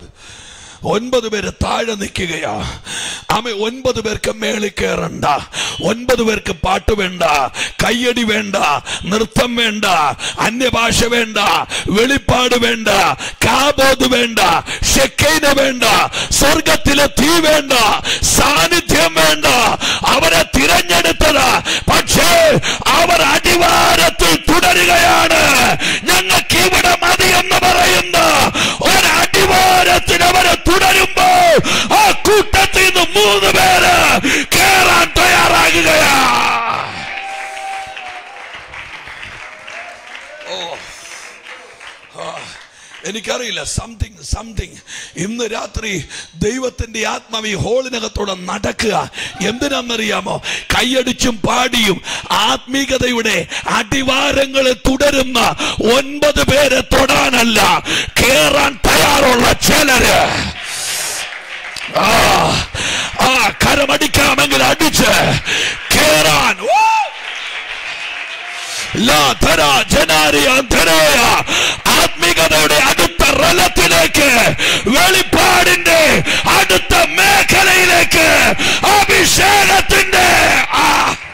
ഒൻപത് പേര് താഴെ നിൽക്കുകയാ ആമ ഒൻപത് പേർക്ക് മേളിൽ കയറണ്ട ഒൻപത് പേർക്ക് പാട്ട് വേണ്ട കയ്യടി വേണ്ട നൃത്തം വേണ്ട അന്യഭാഷ വേണ്ട വെളിപ്പാട് വേണ്ട കാബോധ് വേണ്ട ഷെക്കൈന വേണ്ട സ്വർഗത്തിലെ തീ വേണ്ട സാന്നിധ്യം വേണ്ട അവരെ തിരഞ്ഞെടുത്തത് പക്ഷേ അവർ അടിവാരത്തിൽ തുടരുകയാണ് ഞങ്ങൾക്ക് ഇവിടെ മതി എന്ന് പറയുന്ന ഒരടിവാരത്തിന് അവരെ തുടരുമ്പോൾ ആ കൂട്ടത്തിൽ നിന്ന് മൂന്ന് പേര് കേറാൻ തയ്യാറാകുകയാ ഓ ആ, എനിക്കറിയില്ല സംതിങ് സംതിങ് ഇന്ന് രാത്രി ദൈവത്തിന്റെ ആത്മാവ് ഈ ഹോളിനകത്തോടെ നടക്കുക എന്തിനാണെന്നറിയാമോ കൈയടിച്ചും പാടിയും ആത്മീകതയുടെ അടിവാരങ്ങളിൽ തുടരുന്ന ഒൻപത് പേരെ തൊടാനല്ല കേറാൻ തയ്യാറുള്ള ചിലര് ആ ആ കരമടിക്കാമെങ്കിൽ അടിച്ച് കേറാൻ ഓ ലാധര ജനാരിയ ധനോയ ആത്മീകതയുടെ അടുത്ത റലത്തിലേക്ക് വെളിപ്പാടിന്റെ അടുത്ത മേഖലയിലേക്ക് അഭിഷേകത്തിന്റെ ആ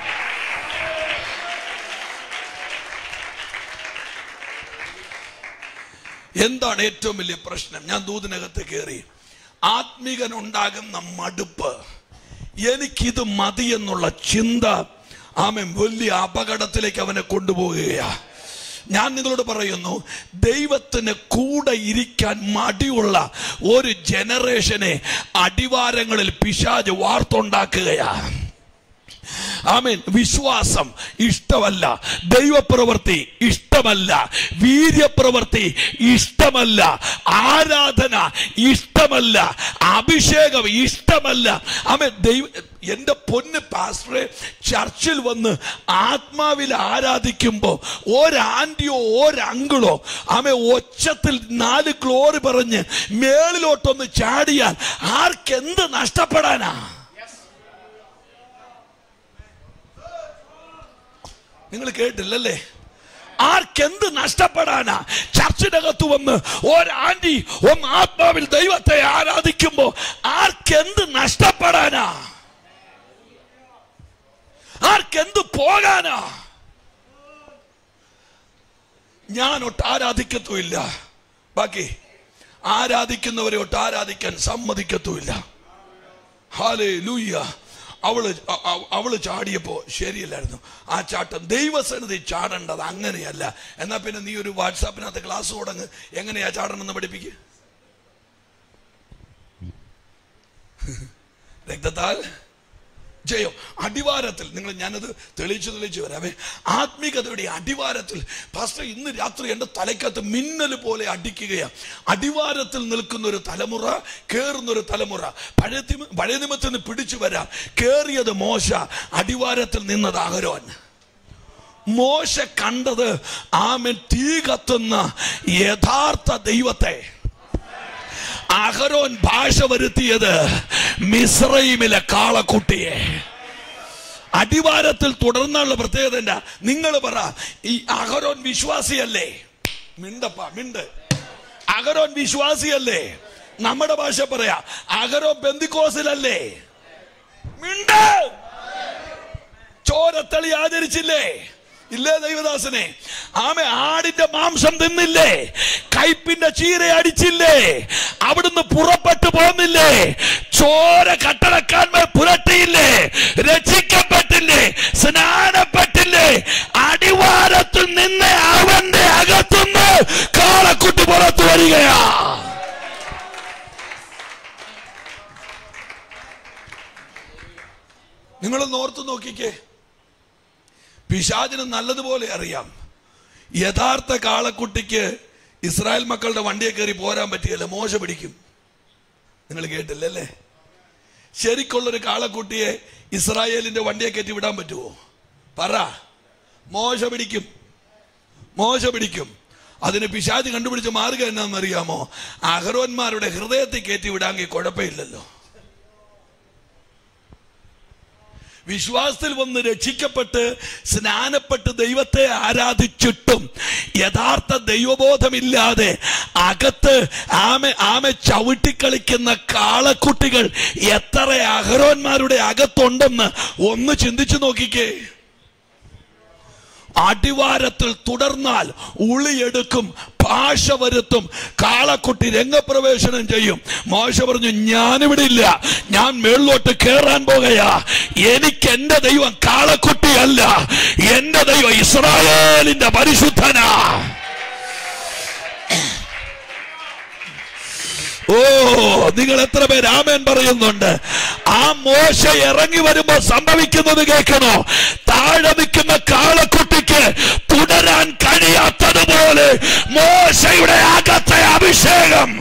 എന്താണ് ഏറ്റവും വലിയ പ്രശ്നം ഞാൻ ദൂതിനകത്ത് കയറി ആത്മീകൻ ഉണ്ടാകുന്ന മടുപ്പ് എനിക്കിത് മതി എന്നുള്ള ചിന്ത ആമൻ വലിയ അപകടത്തിലേക്ക് അവനെ കൊണ്ടുപോവുകയാ ഞാൻ നിങ്ങളോട് പറയുന്നു ദൈവത്തിന് കൂടെ ഇരിക്കാൻ മടിയുള്ള ഒരു ജനറേഷനെ അടിവാരങ്ങളിൽ പിശാജ് വാർത്തുണ്ടാക്കുകയാ ആമേൻ വിശ്വാസം ഇഷ്ടമല്ല ദൈവപ്രവൃത്തി ഇഷ്ടമല്ല വീര്യപ്രവൃത്തി ഇഷ്ടമല്ല ആരാധന ഇഷ്ടമല്ല അഭിഷേകം ഇഷ്ടമല്ല ആമേൻ ദൈവ എന്റെ പൊന്ന് പാസ്റ്ററെ ചർച്ചിൽ വന്ന് ആത്മാവിൽ ആരാധിക്കുമ്പോ ഒരാന്റിയോ ഒരങ്കിളോ ആമെ ഒച്ചത്തിൽ നാല് ഗ്ലോറി പറഞ്ഞ് മേളിലോട്ടൊന്ന് ചാടിയാൽ ആർക്കെന്ത് നഷ്ടപ്പെടാനാ നിങ്ങൾ കേട്ടില്ലല്ലേ ആർക്കെന്ത് നഷ്ടപ്പെടാനാ ചർച്ചിനകത്ത് വന്ന് ഒരാന്റി ഒന്ന് ആത്മാവിൽ ദൈവത്തെ ആരാധിക്കുമ്പോ ആർക്കെന്ത് നഷ്ടപ്പെടാനാ ആർക്കെന്ത് പോകാനാ ഞാൻ ഒട്ട് ആരാധിക്കത്തുമില്ല ബാക്കി ആരാധിക്കുന്നവരെ ഒട്ട് ആരാധിക്കാൻ സമ്മതിക്കത്തുമില്ല ഹാലേ ലൂയ്യ അവള് അ- അ- അവള് ചാടിയപ്പോ ശരിയല്ലായിരുന്നു ആ ചാട്ടം ദൈവസന്നിധി ചാടേണ്ടത് അങ്ങനെയല്ല എന്നാ പിന്നെ നീ ഒരു വാട്സാപ്പിനകത്ത് ക്ലാസ് തുടങ്ങ് എങ്ങനെയാ ചാടണമെന്ന് പഠിപ്പിക്കുക രക്തത്താൽ ജയം അടിവാരത്തിൽ നിങ്ങൾ ഞാനത് തെളിയിച്ചു തെളിയിച്ചു വരാമേ ആത്മീകതയുടെ അടിവാരത്തിൽ പാസ്റ്റർ ഇന്ന് രാത്രി എൻ്റെ തലയ്ക്കകത്ത് മിന്നൽ പോലെ അടിക്കുകയാണ് അടിവാരത്തിൽ നിൽക്കുന്ന ഒരു തലമുറ കയറുന്ന ഒരു തലമുറ പഴയ തിമ- പഴയ നിമത്തിൽ നിന്ന് പിടിച്ചു വരാം കയറിയത് മോശ അടിവാരത്തിൽ നിന്നത് അഹരോൻ മോശ കണ്ടത് ആമൻ തീ കത്തുന്ന യഥാർത്ഥ ദൈവത്തെ അഹരോൻ ഭാഷ വരുത്തിയത് മിശ്രൈമിലെ കാളക്കുട്ടിയെ അടിവാരത്തിൽ തുടർന്നുള്ള പ്രത്യേകത എന്താ നിങ്ങൾ പറ ഈ അഹരോൻ വിശ്വാസിയല്ലേ മിണ്ടപ്പ മിണ്ട് അഹരോൻ വിശ്വാസിയല്ലേ നമ്മുടെ ഭാഷ പറയാ അഹരോൻ ബന്ദിക്കോസിലല്ലേ മിണ്ട് ചോരത്തളി ആചരിച്ചില്ലേ ഇല്ലേ ദൈവദാസനെ ആമ ആടിന്റെ മാംസം തിന്നില്ലേ കയ്പിന്റെ ചീര അടിച്ചില്ലേ അവിടുന്ന് പുറപ്പെട്ടു പോന്നില്ലേ ചോര കട്ടടക്കാൻമേൽ പുരട്ടിയില്ലേ രക്ഷിക്കപ്പെട്ടില്ലേ സ്നാനപ്പെട്ടില്ലേ അടിവാരത്തിൽ നിന്ന് അവന്റെ അകത്തുനിന്ന് കാളക്കുട്ടി പുറത്തു വരികയാ നിങ്ങളൊന്ന് ഓർത്തു നോക്കിക്കേ പിശാചിന് നല്ലതുപോലെ അറിയാം യഥാർത്ഥ കാളക്കുട്ടിക്ക് ഇസ്രായേൽ മക്കളുടെ വണ്ടിയെ കയറി പോരാൻ പറ്റിയല്ല മോശ പിടിക്കും നിങ്ങൾ കേട്ടില്ലല്ലേ ശരിക്കുള്ളൊരു കാളക്കുട്ടിയെ ഇസ്രായേലിന്റെ വണ്ടിയെ കയറ്റി വിടാൻ പറ്റുമോ പറ മോശ പിടിക്കും മോശ പിടിക്കും അതിന് പിശാജ് കണ്ടുപിടിച്ച മാർഗം എന്നാണെന്നറിയാമോ അഹരോന്മാരുടെ ഹൃദയത്തിൽ കയറ്റി വിടാമെങ്കിൽ കുഴപ്പമില്ലല്ലോ വിശ്വാസത്തിൽ വന്ന് രക്ഷിക്കപ്പെട്ട് സ്നാനപ്പെട്ട് ദൈവത്തെ ആരാധിച്ചിട്ടും യഥാർത്ഥ ദൈവബോധമില്ലാതെ അകത്ത് ആമെ ആമെ ചവിട്ടിക്കളിക്കുന്ന കാളക്കുട്ടികൾ എത്ര അഹരോന്മാരുടെ അകത്തുണ്ടെന്ന് ഒന്ന് ചിന്തിച്ചു നോക്കിക്കേ അടിവാരത്തിൽ തുടർന്നാൽ ഉളിയെടുക്കും ഭാഷ വരുത്തും കാളക്കുട്ടി രംഗപ്രവേശനം ചെയ്യും മോശ പറഞ്ഞു ഞാനിവിടെ ഇല്ല ഞാൻ മേളിലോട്ട് കയറാൻ പോകയാ എനിക്ക് എന്റെ ദൈവം കാളക്കുട്ടിയല്ല എന്റെ ദൈവം ഇസ്രായേലിന്റെ പരിശുദ്ധനാ ഓ നിങ്ങൾ എത്ര പേര് ആമേൻ പറയുന്നുണ്ട് ആ മോശ ഇറങ്ങി വരുമ്പോ സംഭവിക്കുന്നത് കേൾക്കണോ താഴെ നിൽക്കുന്ന കാളക്കുട്ടിക്ക് തുടരാൻ കഴിയാത്തതുപോലെ മോശയുടെ അകത്തെ അഭിഷേകം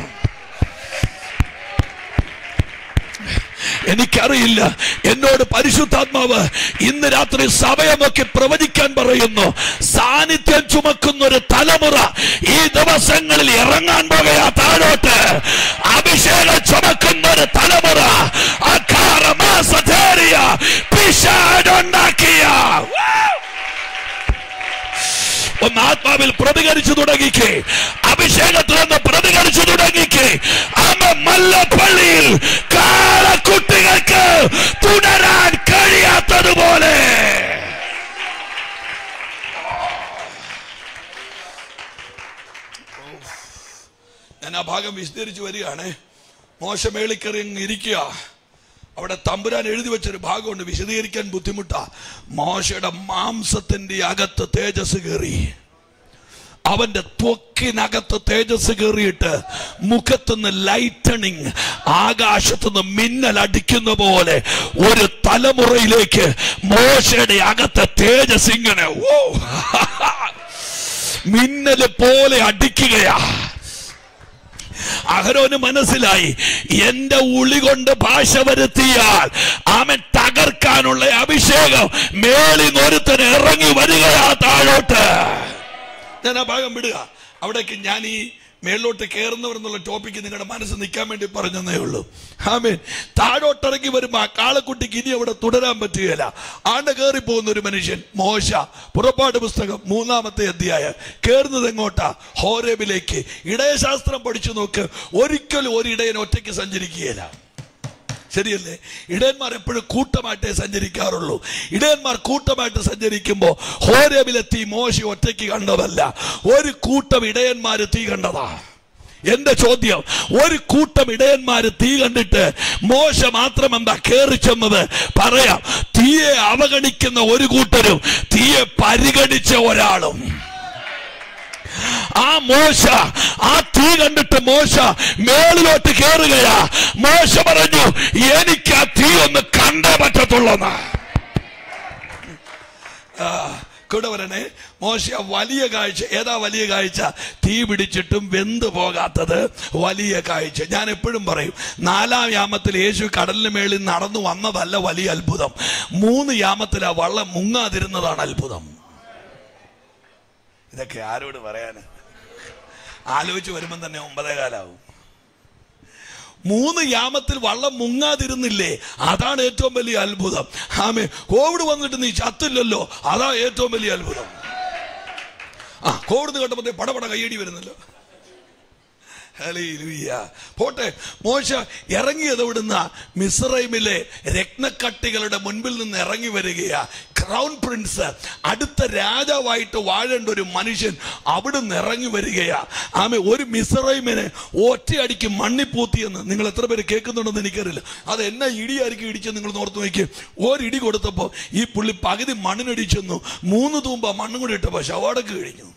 എനിക്കറിയില്ല എന്നോട് പരിശുദ്ധാത്മാവ് ഇന്ന് രാത്രി സമയമൊക്കെ പ്രവചിക്കാൻ പറയുന്നു സാന്നിധ്യം ചുമക്കുന്ന ഒരു തലമുറ ഈ ദിവസങ്ങളിൽ ഇറങ്ങാൻ പോകയാ താഴോട്ട് അഭിഷേകം ചുമക്കുന്ന ഒരു തലമുറ അക്കാരമാസധേറിയ പിശാടുണ്ടാക്കിയ ഒന്ന് ആത്മാവിൽ പ്രതികരിച്ചു തുടങ്ങിക്കേ അഭിഷേകത്തിൽ നിന്ന് പ്രതികരിച്ചു തുടങ്ങിക്കേ അമ്മ മല്ലപ്പള്ളിയിൽ കാളക്കുട്ടികൾക്ക് തുടരാൻ കഴിയാത്തതുപോലെ ഞാൻ ആ ഭാഗം വിശദീകരിച്ചു വരികയാണ് മോശമേളിക്കറി അങ്ങ് ഇരിക്കുക അവിടെ തമ്പുരാൻ എഴുതി വെച്ചൊരു ഭാഗമുണ്ട് വിശദീകരിക്കാൻ ബുദ്ധിമുട്ടാ മോശയുടെ മാംസത്തിന്റെ അകത്ത് തേജസ് കയറി അവന്റെ ത്വക്കിനകത്ത് തേജസ് കയറിയിട്ട് മുഖത്തുനിന്ന് ലൈറ്റണിങ് ആകാശത്തുനിന്ന് മിന്നൽ അടിക്കുന്ന പോലെ ഒരു തലമുറയിലേക്ക് മോശയുടെ അകത്തെ തേജസ് ഇങ്ങനെ ഓ മിന്നല് പോലെ അടിക്കുകയാ അഹരോന് മനസ്സിലായി എന്റെ ഉളി കൊണ്ട് ഭാഷ വരുത്തിയാൽ അവൻ തകർക്കാനുള്ള അഭിഷേകം മേളിൽ ഒരുത്തന് ഇറങ്ങി വരികയാ താഴോട്ട് ഞാൻ ആ ഭാഗം വിടുക അവിടേക്ക് ഞാൻ ഈ മേളിലോട്ട് കയറുന്നവർ എന്നുള്ള ടോപ്പിക്ക് നിങ്ങളുടെ മനസ്സ് നിൽക്കാൻ വേണ്ടി പറഞ്ഞതേ ഉള്ളൂ ആമേൻ താഴോട്ടിറങ്ങി വരുമ്പോ ആ കാളക്കുട്ടിക്ക് ഇനി അവിടെ തുടരാൻ പറ്റുകയില്ല ആണ്ട് കയറി പോകുന്ന ഒരു മനുഷ്യൻ മോശ പുറപ്പാട് പുസ്തകം മൂന്നാമത്തെ അധ്യായം കയറുന്നത് എങ്ങോട്ടാ ഹോരേബിലേക്ക് ഇടയശാസ്ത്രം പഠിച്ചു നോക്ക് ഒരിക്കലും ഒരു ഇടയൻ ഒറ്റയ്ക്ക് സഞ്ചരിക്കുകയില്ല ശരിയല്ലേ ഇടയന്മാർ എപ്പോഴും കൂട്ടമായിട്ടേ സഞ്ചരിക്കാറുള്ളൂ ഇടയന്മാർ കൂട്ടമായിട്ട് സഞ്ചരിക്കുമ്പോൾ ഹോരേബിലെ തീ മോശ ഒറ്റയ്ക്ക് കണ്ടതല്ല ഒരു കൂട്ടം ഇടയന്മാര് തീ കണ്ടതാ എന്റെ ചോദ്യം ഒരു കൂട്ടം ഇടയന്മാര് തീ കണ്ടിട്ട് മോശ മാത്രം എന്താ കേറി ചെന്നത് പറയാം തീയെ അവഗണിക്കുന്ന ഒരു കൂട്ടരും തീയെ പരിഗണിച്ച ഒരാളും ആ മോശ ആ തീ കണ്ടിട്ട് മോശ മേളിലോട്ട് കയറുകയാ മോശ പറഞ്ഞു എനിക്ക് ആ തീ ഒന്ന് കണ്ടേ പറ്റത്തുള്ളെന്ന് ആ, കൂടെ വരണേ മോശ വലിയ കാഴ്ച ഏതാ വലിയ കാഴ്ച തീ പിടിച്ചിട്ടും വെന്ത് പോകാത്തത് വലിയ കാഴ്ച ഞാൻ എപ്പോഴും പറയും നാലാം യാമത്തിൽ യേശു കടലിന് മേളിൽ നടന്നു വന്നതല്ല വലിയ അത്ഭുതം മൂന്ന് യാമത്തിൽ ആ വള്ളം മുങ്ങാതിരുന്നതാണ് അത്ഭുതം ഇതൊക്കെ ആരോട് പറയാന് ആലോചിച്ച് വരുമ്പം തന്നെ ഒമ്പതേ കാലാവും മൂന്ന് യാമത്തിൽ വള്ളം മുങ്ങാതിരുന്നില്ലേ അതാണ് ഏറ്റവും വലിയ അത്ഭുതം ആമേ കോവിഡ് വന്നിട്ട് നീ ചത്തില്ലല്ലോ അതാ ഏറ്റവും വലിയ അത്ഭുതം ആ കോവിഡ് കേട്ടപ്പോ പടപട കയ്യടി വരുന്നല്ലോ ഹല്ലേലൂയ. പോട്ടെ മോശ ഇറങ്ങിയത് ഇവിടുന്ന മിസ്രൈമിലെ രത്നക്കട്ടികളുടെ മുൻപിൽ നിന്ന് ഇറങ്ങി വരികയാ ക്രൗൺ പ്രിൻസ് അടുത്ത രാജാവായിട്ട് വാഴേണ്ട ഒരു മനുഷ്യൻ അവിടുന്ന് ഇറങ്ങി വരികയാ ആമെ ഒരു മിസ്രൈമിനെ ഒറ്റയടിക്ക് മണ്ണിപ്പൂത്തിയെന്ന് നിങ്ങൾ എത്ര പേര് കേൾക്കുന്നുണ്ടെന്ന് എനിക്കറിയില്ല അത് എന്നാ ഇടിയായിരിക്കും ഇടിച്ചെന്ന് നിങ്ങൾ ഓർത്ത് നോക്കി ഒരിടി കൊടുത്തപ്പോൾ ഈ പുള്ളി പകുതി മണ്ണിനടിച്ചെന്നു മൂന്ന് തൂമ്പ മണ്ണും കൂടി ഇട്ടപ്പോൾ ശവാടക്ക് കഴിഞ്ഞു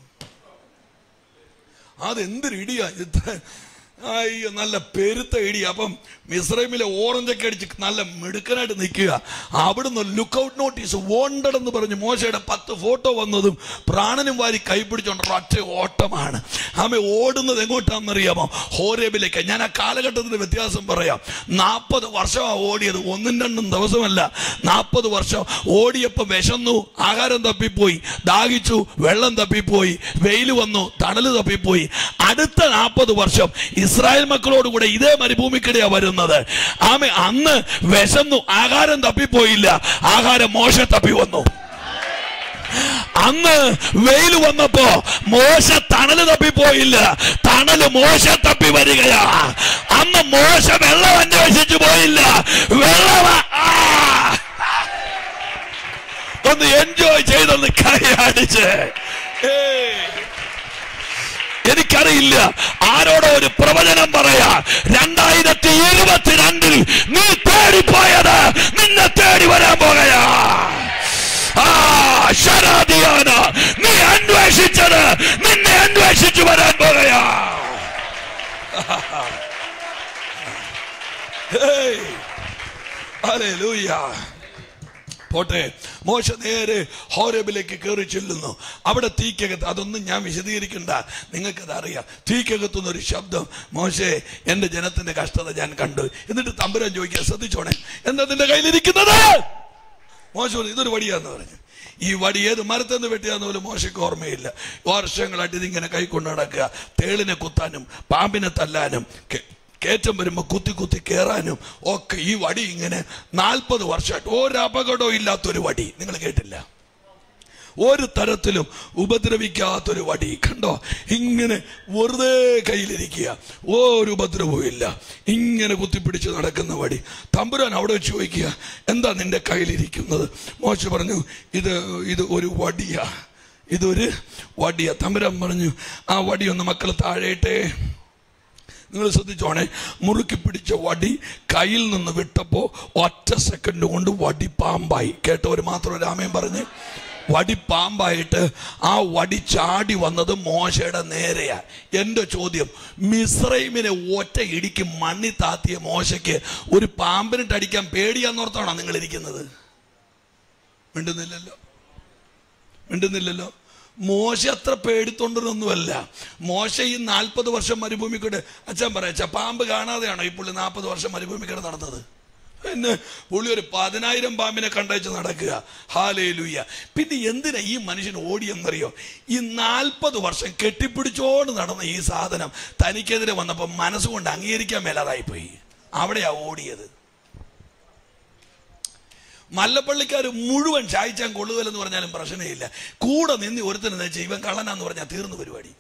അതെന്തൊരു ഇടിയാ ഇത്ര അയ്യോ നല്ല പെരുത്ത ഇടി അപ്പം മിസ്രൈമിലെ ഓറഞ്ചൊക്കെ അടിച്ച് നല്ല മിടുക്കനായിട്ട് നിൽക്കുക അവിടുന്ന് ലുക്കൗട്ട് നോട്ടീസ് വോണ്ടഡ് എന്ന് പറഞ്ഞ് മോശയുടെ പത്ത് ഫോട്ടോ വന്നതും പ്രാണനും വാരി കൈപ്പിടിച്ചോണ്ട് ഒറ്റ ഓട്ടമാണ് ആമ ഓടുന്നത് എങ്ങോട്ടാണെന്നറിയാമോ ഹോരേബിലേക്ക് ഞാൻ ആ കാലഘട്ടത്തിന്റെ വ്യത്യാസം പറയാം നാൽപ്പത് വർഷമാണ് ഓടിയത് ഒന്നും രണ്ടും ദിവസമല്ല നാൽപ്പത് വർഷം ഓടിയപ്പോൾ വിശന്നു ആഹാരം തപ്പിപ്പോയി ദാഹിച്ചു വെള്ളം തപ്പിപ്പോയി വെയിൽ വന്നു തണല് തപ്പിപ്പോയി അടുത്ത നാൽപ്പത് വർഷം ഇസ്രായേൽ മക്കളോടുകൂടെ ഇതേ മരുഭൂമിക്കിടെയാ വരുന്നത് ആമെ അന്ന് വിശന്നു ആഹാരം തപ്പിപ്പോയില്ല ആഹാരം മോശ തപ്പി വന്നു അന്ന് വെയിൽ വന്നപ്പോ മോശ തണല് തപ്പിപ്പോയില്ല തണല് മോശ തപ്പി വരികയാ അന്ന് മോശ വെള്ളം അന്വേഷിച്ചു പോയില്ല വെള്ളം ആ! ഒന്ന് എൻജോയ് ചെയ്തൊന്ന് കൈയടിച്ച് ഏയ് എനിക്കറിയില്ല ആരോടോ ഒരു പ്രവചനം പറയാ രണ്ടായിരത്തി ഇരുപത്തിരണ്ടിൽ നീ തേടിപ്പോയത് നിന്നെ തേടി വരാൻ പോകയാ ആ ശരാദിയാന നീ അന്വേഷിച്ചത് നിന്നെ അന്വേഷിച്ചു വരാൻ പോകയാ ഹേയ്. ഹല്ലേലൂയ പോട്ടെ മോശ നേരെ ഹോരബിലേക്ക് കയറി ചെല്ലുന്നു അവിടെ തീക്കകത്ത് അതൊന്നും ഞാൻ വിശദീകരിക്കണ്ട നിങ്ങൾക്കത് അറിയാം തീക്കകത്തുനിന്ന് ഒരു ശബ്ദം മോശെ എന്റെ ജനത്തിന്റെ കഷ്ടത ഞാൻ കണ്ടു എന്നിട്ട് തമ്പുരാൻ ചോദിക്കാൻ ശ്രദ്ധിച്ചോണേ എന്താ നിന്റെ കയ്യിലിരിക്കുന്നത് മോശ പറഞ്ഞു ഇതൊരു വടിയാന്ന് പറഞ്ഞു ഈ വടി ഏത് മരത്തെന്ന് വെട്ടിയാന്ന് പോലും മോശയ്ക്ക് ഓർമ്മയില്ല വർഷങ്ങളായിട്ട് ഇതിങ്ങനെ കൈക്കൊണ്ട് നടക്കുക തേളിനെ കുത്താനും പാമ്പിനെ തല്ലാനും കെ- കയറ്റം വരുമ്പോൾ കുത്തി കുത്തി കയറാനും ഒക്കെ ഈ വടി ഇങ്ങനെ നാൽപ്പത് വർഷമായിട്ട് ഒരു അപകടവും ഇല്ലാത്തൊരു വടി നിങ്ങൾ കേട്ടില്ല ഒരു തരത്തിലും ഉപദ്രവിക്കാത്തൊരു വടി കണ്ടോ ഇങ്ങനെ വെറുതെ കയ്യിലിരിക്കുക ഒരു ഉപദ്രവവും ഇല്ല ഇങ്ങനെ കുത്തിപ്പിടിച്ച് നടക്കുന്ന വടി തമ്പുരാൻ അവിടെ വെച്ച് ചോദിക്കുക എന്താ നിന്റെ കയ്യിലിരിക്കുന്നത് മോശ പറഞ്ഞു ഇത് ഇത് ഒരു വടിയാ ഇതൊരു വടിയാ തമ്പുരാൻ പറഞ്ഞു ആ വടി ഒന്ന് മക്കൾ താഴേട്ടെ നിങ്ങൾ ശ്രദ്ധിച്ചോണേ മുറുക്കി പിടിച്ച വടി കയ്യിൽ നിന്ന് വിട്ടപ്പോ ഒറ്റ സെക്കൻഡ് കൊണ്ട് വടി പാമ്പായി കേട്ടവർ മാത്രം രാമയും പറഞ്ഞ് വടി പാമ്പായിട്ട് ആ വടി ചാടി വന്നത് മോശയുടെ നേരെയാ എന്റെ ചോദ്യം മിസ്രൈമിനെ ഒറ്റ ഇടിക്ക് മണ്ണി താത്തിയ മോശയ്ക്ക് ഒരു പാമ്പിനിട്ട് അടിക്കാൻ പേടിയാന്നോർത്താണോ നിങ്ങൾ ഇരിക്കുന്നത് മിണ്ടുന്നില്ലല്ലോ മിണ്ടുന്നില്ലല്ലോ മോശ അത്ര പേടിത്തൊണ്ടൊന്നുമല്ല മോശ ഈ നാൽപ്പത് വർഷം മരുഭൂമി കൂടെ അച്ഛൻ പറയാ പാമ്പ് കാണാതെയാണോ ഈ പുള്ളി നാൽപ്പത് വർഷം മരുഭൂമി കൂടെ നടന്നത് പിന്നെ പുള്ളി ഒരു പതിനായിരം പാമ്പിനെ കണ്ടയച്ച് നടക്കുക ഹാലേ ലൂയ്യ പിന്നെ എന്തിനാ ഈ മനുഷ്യൻ ഓടിയെന്നറിയോ ഈ നാൽപ്പത് വർഷം കെട്ടിപ്പിടിച്ചോണ്ട് നടന്ന ഈ സാധനം തനിക്കെതിരെ വന്നപ്പോൾ മനസ്സുകൊണ്ട് അംഗീകരിക്കാൻ മേലാതായി പോയി അവിടെയാ ഓടിയത് മല്ലപ്പള്ളിക്കാർ മുഴുവൻ ചായച്ചാൻ കൊള്ളുകലെന്ന് പറഞ്ഞാലും പ്രശ്നമില്ല കൂടെ നിന്ന് ഒരുത്തനെന്ന് വെച്ചാൽ ഇവൻ കള്ളനാന്ന് പറഞ്ഞാൽ തീർന്നു പരിപാടി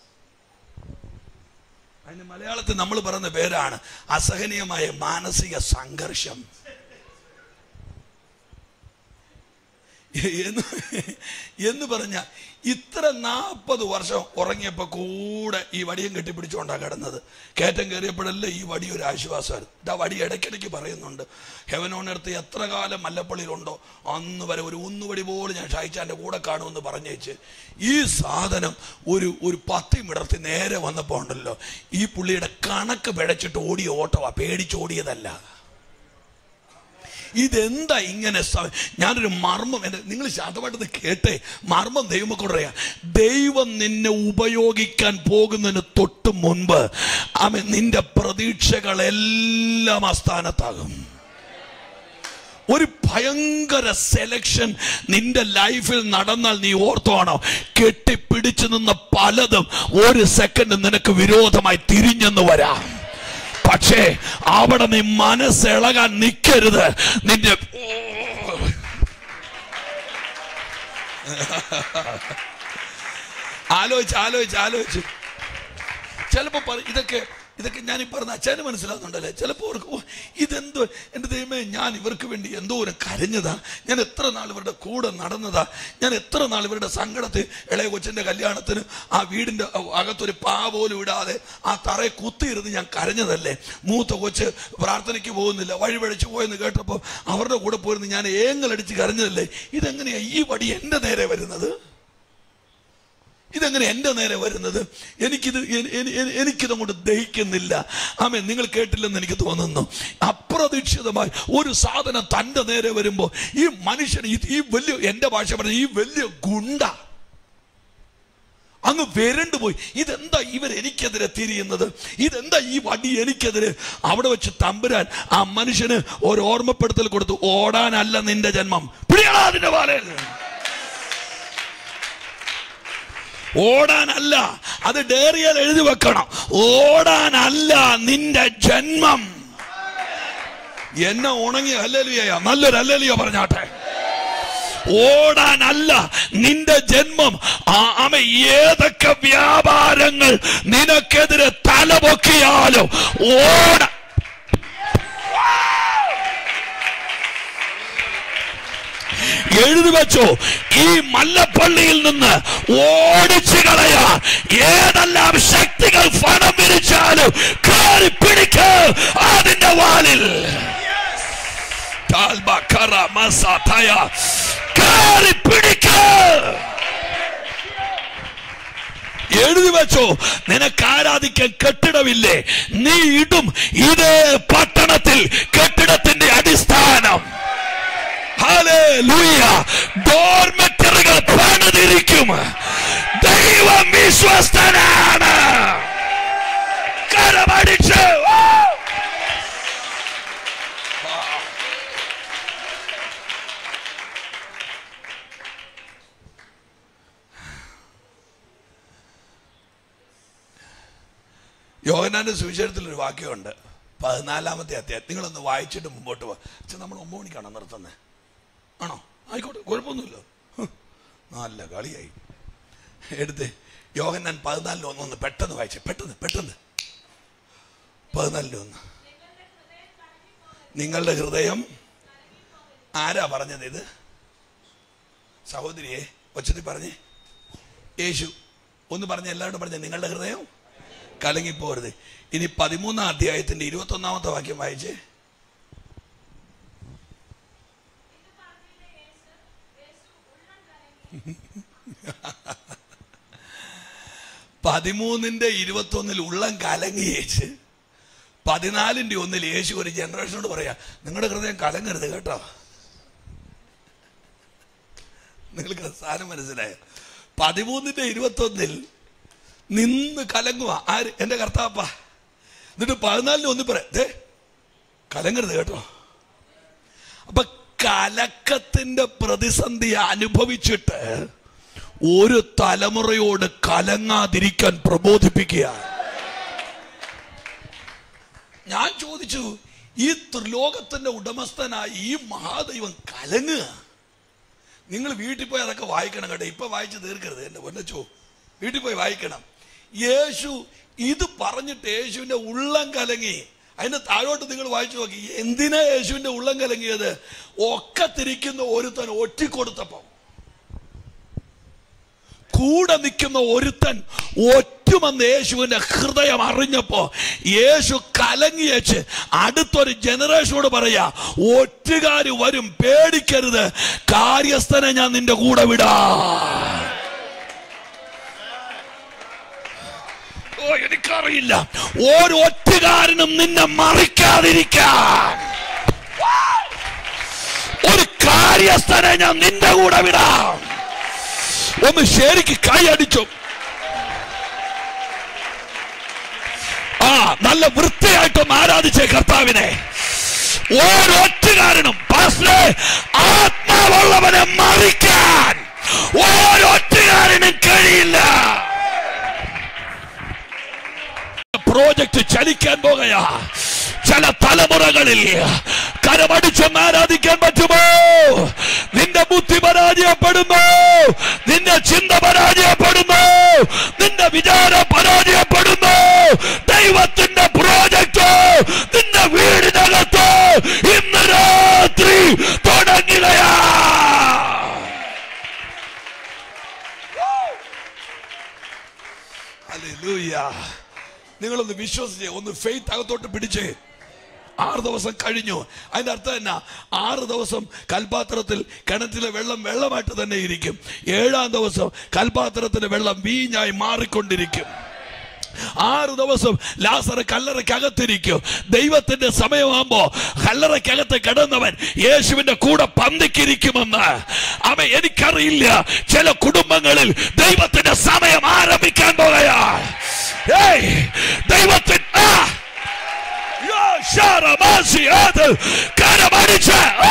അതിന് മലയാളത്തിൽ നമ്മൾ പറയുന്ന പേരാണ് അസഹനീയമായ മാനസിക സംഘർഷം എന്ന് എന്ന് പറഞ്ഞ ഇത്ര നാൽപ്പത് വർഷം ഉറങ്ങിയപ്പോൾ കൂടെ ഈ വടിയും കെട്ടിപ്പിടിച്ചുകൊണ്ടാണ് കിടന്നത് കയറ്റം കയറിയപ്പോഴല്ലേ ഈ വടി ഒരു ആശ്വാസമായിരുന്നു ഇതാ വടി ഇടയ്ക്കിടയ്ക്ക് പറയുന്നുണ്ട് ഹെവനോണെടുത്ത് എത്ര കാലം മല്ലപ്പള്ളിയിലുണ്ടോ അന്ന് വരെ ഒരു ഊന്നുവടി പോലും ഞാൻ ഷായിച്ചാൻ്റെ കൂടെ കാണുമെന്ന് പറഞ്ഞേച്ച് ഈ സാധനം ഒരു ഒരു പത്തി മിടർത്തി നേരെ വന്നപ്പോൾ ഉണ്ടല്ലോ ഈ പുള്ളിയുടെ കണക്ക് പിഴച്ചിട്ട് ഓടിയ ഓട്ടവാ പേടിച്ചോടിയതല്ല ഇതെന്താ ഇങ്ങനെ സ- ഞാനൊരു മർമ്മം എൻ്റെ നിങ്ങൾ ശാന്തമായിട്ടത് കേട്ടെ മർമ്മം ദൈവമൊക്കെ പറയാ ദൈവം നിന്നെ ഉപയോഗിക്കാൻ പോകുന്നതിന് തൊട്ട് മുൻപ് ആമേ നിന്റെ പ്രതീക്ഷകളെല്ലാം അസ്ഥാനത്താകും ഒരു ഭയങ്കര സെലക്ഷൻ നിന്റെ ലൈഫിൽ നടന്നാൽ നീ ഓർത്തോണോ കെട്ടിപ്പിടിച്ചു നിന്ന പലതും ഒരു സെക്കൻഡ് നിനക്ക് വിരോധമായി തിരിഞ്ഞെന്ന് വരാം പക്ഷേ അവിടെ നീ മനസ്സിളകാൻ നിൽക്കരുത് നിന്റെ ആലോചിച്ച് ആലോചിച്ച് ആലോചിച്ച് ചിലപ്പോ പറ- ഇതൊക്കെ ഇതൊക്കെ ഞാൻ ഈ പറഞ്ഞ അച്ഛന് മനസ്സിലാകുന്നുണ്ടല്ലേ ചിലപ്പോൾ അവർക്ക് ഓ ഇതെന്തോ എൻ്റെ ദൈവമേ ഞാൻ ഇവർക്ക് വേണ്ടി എന്തോ ഒരു കരഞ്ഞതാ ഞാൻ എത്ര നാൾ ഇവരുടെ കൂടെ നടന്നതാ ഞാൻ എത്ര നാൾ ഇവരുടെ സങ്കടത്തിൽ ഇളയ കൊച്ചിൻ്റെ കല്യാണത്തിന് ആ വീടിൻ്റെ അകത്തൊരു പാ പോലും ഇടാതെ ആ തറയെ കുത്തിയിരുന്ന് ഞാൻ കരഞ്ഞതല്ലേ മൂത്ത കൊച്ച് പ്രാർത്ഥനയ്ക്ക് പോകുന്നില്ല വഴിപഴിച്ചു പോയെന്ന് കേട്ടപ്പോൾ അവരുടെ കൂടെ പോയിരുന്ന് ഞാൻ ഏങ്ങലടിച്ച് കരഞ്ഞതല്ലേ ഇതെങ്ങനെയാ ഈ വടി എൻ്റെ നേരെ വരുന്നത് ഇതെങ്ങനെ എൻ്റെ നേരെ വരുന്നത് എനിക്കിത് എ- എ- എ- എനിക്കിതങ്ങോട്ട് ദഹിക്കുന്നില്ല ആമേ നിങ്ങൾ കേട്ടില്ലെന്ന് എനിക്ക് തോന്നുന്നു അപ്രതീക്ഷിതമായി ഒരു സാധനം തൻ്റെ നേരെ വരുമ്പോൾ ഈ മനുഷ്യൻ ഈ- ഈ വലിയ എൻ്റെ ഭാഷ പറഞ്ഞ ഈ വലിയ ഗുണ്ട അങ്ങ് വരണ്ടു പോയി ഇതെന്താ ഇവർ എനിക്കെതിരെ തിരിയുന്നത് ഇതെന്താ ഈ വടി എനിക്കെതിരെ അവിടെ വെച്ച് തമ്പുരാൻ ആ മനുഷ്യന് ഒരു ഓർമ്മപ്പെടുത്തൽ കൊടുത്തു ഓടാനല്ല നിന്റെ ജന്മം പിടിയടാ അതിന്റെ വാലയിൽ ഓടാനല്ല അത് ഡയറിയിൽ എഴുതി വെക്കണം ഓടാനല്ല നിന്റെ ജന്മം എന്നെ ഉണങ്ങിയ അല്ലലിയ നല്ലൊരു അല്ലലിയ പറഞ്ഞാട്ടെ ഓടാനല്ല നിന്റെ ജന്മം ആ അമ ഏതൊക്കെ വ്യാപാരങ്ങൾ നിനക്കെതിരെ തലപൊക്കിയാലും ഓട എഴുതി വെച്ചോ ഈ മല്ലപ്പള്ളിയിൽ നിന്ന് ഓടിച്ചു കളയാ ഏതെല്ലാം ശക്തികൾ ഫണം വിരിച്ചാലും കയറി പിടിക്ക് അതിന്റെ വാലിൽ കാൽബ കറ മസ തയ. കയറി പിടിക്ക് എഴുതി വെച്ചോ നിനക്ക് ആരാധിക്കാൻ കെട്ടിടമില്ലേ നീ ഇടും ഇതേ പട്ടണത്തിൽ കെട്ടിടത്തിന്റെ അടിസ്ഥാനം ഹല്ലേലൂയ. ഡോർമെറ്ററുകൾ പണിതിരിക്കും ദൈവം വിശ്വസ്തനാണ് കരമടിച്ച് ഓ! യോഹനാന്റെ സുവിശേഷത്തിൽ ഒരു വാക്യമുണ്ട് പതിനാലാമത്തെ അധ്യായം നിങ്ങളൊന്ന് വായിച്ചിട്ട് മുമ്പോട്ട് പോ അച്ഛൻ നമ്മൾ ഒമ്പത് മണിക്കാണോ നിർത്തുന്നത് ആണോ ആയിക്കോട്ടെ കുഴപ്പമൊന്നുമില്ല ഹ്, നല്ല കളിയായി എടുത്ത് യോഹന്നാൻ പതിനാലിന് ഒന്ന് ഒന്ന് പെട്ടെന്ന് വായിച്ചേ പെട്ടെന്ന് പെട്ടെന്ന് പതിനാലിന് ഒന്ന് നിങ്ങളുടെ ഹൃദയം ആരാ പറഞ്ഞത് ഇത് സഹോദരിയെ ഒച്ചത്തിൽ പറഞ്ഞേ യേശു ഒന്ന് പറഞ്ഞ എല്ലാവരും പറഞ്ഞ നിങ്ങളുടെ ഹൃദയം കലങ്ങിപ്പോരുത് ഇനി പതിമൂന്നാം അധ്യായത്തിന്റെ ഇരുപത്തൊന്നാമത്തെ വാക്യം വായിച്ചേ പതിമൂന്നിന്റെ ഇരുപത്തൊന്നിൽ ഉള്ളം കലങ്ങിയേച്ച് പതിനാലിന്റെ ഒന്നിൽ യേശു ഒരു ജനറേഷനോട് പറയാ നിങ്ങളുടെ ഹൃദയം കലങ്ങരുത് കേട്ടോ നിങ്ങൾക്ക് സാധനം മനസ്സിലായോ പതിമൂന്നിന്റെ ഇരുപത്തൊന്നിൽ നിന്ന് കലങ്ങുക ആര് എന്റെ കർത്താപ്പ എന്നിട്ട് പതിനാലിന് ഒന്ന് പറയാം ദേ കലങ്ങരുത് കേട്ടോ അപ്പൊ കലക്കത്തിന്റെ പ്രതിസന്ധി അനുഭവിച്ചിട്ട് ഒരു തലമുറയോട് കലങ്ങാതിരിക്കാൻ പ്രബോധിപ്പിക്കുക ഞാൻ ചോദിച്ചു ഈ ത്രിലോകത്തിന്റെ ഉടമസ്ഥനായ ഈ മഹാദൈവം കലങ്ങുക നിങ്ങൾ വീട്ടിൽ പോയി അതൊക്കെ വായിക്കണം കേട്ടോ ഇപ്പൊ വായിച്ച് തീർക്കരുത് എന്റെ പൊന്നച്ചോ വീട്ടിൽ പോയി വായിക്കണം യേശു ഇത് പറഞ്ഞിട്ട് യേശുവിന്റെ ഉള്ളം കലങ്ങി അതിന്റെ താഴോട്ട് നിങ്ങൾ വായിച്ചു നോക്കി എന്തിനാ യേശുവിന്റെ ഉള്ളം കലങ്ങിയത് ഒക്കെ തിരിക്കുന്ന ഒരുത്തൻ ഒറ്റിക്കൊടുത്തപ്പം കൂടെ നിൽക്കുന്ന ഒരുത്തൻ ഒറ്റുമെന്ന് യേശുവിന്റെ ഹൃദയം അറിഞ്ഞപ്പോ യേശു കലങ്ങിയച്ച് അടുത്തൊരു ജനറേഷനോട് പറയാ ഒറ്റുകാര് വരും പേടിക്കരുത് കാര്യസ്ഥനെ ഞാൻ നിന്റെ കൂടെ വിടാ ഓ എനിക്കറിയില്ല ഓരോ ഒറ്റുകാരനും നിന്നെ മറിക്കാതിരിക്കാൻ ഒരു കാര്യസ്ഥനെ ഞാൻ നിന്റെ കൂടെ വിടാം ഒന്ന് ശരിക്ക് കൈയടിച്ചു ആ നല്ല വൃത്തിയായിട്ടും ആരാധിച്ചേ കർത്താവിനെ ഓരോറ്റുകാരനും പാസ്റ്ററെ, ആത്മാവുള്ളവനെ മറിക്കാൻ ഓരോറ്റുകാരനും കഴിയില്ല പ്രോജക്റ്റ് ചലിക്കാൻ പോകയാ ചില തലമുറകളിൽ കരമടിച്ചൊന്ന് ആരാധിക്കാൻ പറ്റുമോ നിന്റെ ബുദ്ധി പരാജയപ്പെടുന്നു നിന്റെ ചിന്ത പരാജയപ്പെടുന്നു നിന്റെ വിചാരം പരാജയപ്പെടുന്നു ദൈവത്തിന്റെ പ്രോജക്റ്റ് നിന്റെ വീടിനകത്ത് ഇന്ന് രാത്രി തുടങ്ങുകയാ ഹല്ലേലൂയ നിങ്ങളൊന്ന് വിശ്വസിച്ച് ഒന്ന് ഫെയ്ത്ത് അകത്തോട്ട് പിടിച്ച് ആറ് ദിവസം കഴിഞ്ഞു അതിന്റെ അർത്ഥം എന്നാ ആറ് ദിവസം കൽപാത്രത്തിൽ കിണറ്റിലെ വെള്ളം വെള്ളമായിട്ട് തന്നെ ഇരിക്കും ഏഴാം ദിവസം കൽപാത്രത്തിലെ വെള്ളം വീഞ്ഞായി മാറിക്കൊണ്ടിരിക്കും ആറ് ദിവസം ലാസർ കല്ലറയ്ക്കകത്തിരിക്കും ദൈവത്തിന്റെ സമയമാകുമ്പോ കല്ലറയ്ക്കകത്ത് കിടന്നവൻ യേശുവിന്റെ കൂടെ പന്തിക്കിരിക്കുമെന്ന് അവ എനിക്കറിയില്ല ചില കുടുംബങ്ങളിൽ ദൈവത്തിന്റെ സമയം ആരംഭിക്കാൻ പോകയാ ഏയ് ദൈവത്തിൻ ആ യോ, ശാരമാസി, അത് കരമടിച്ച് ആ!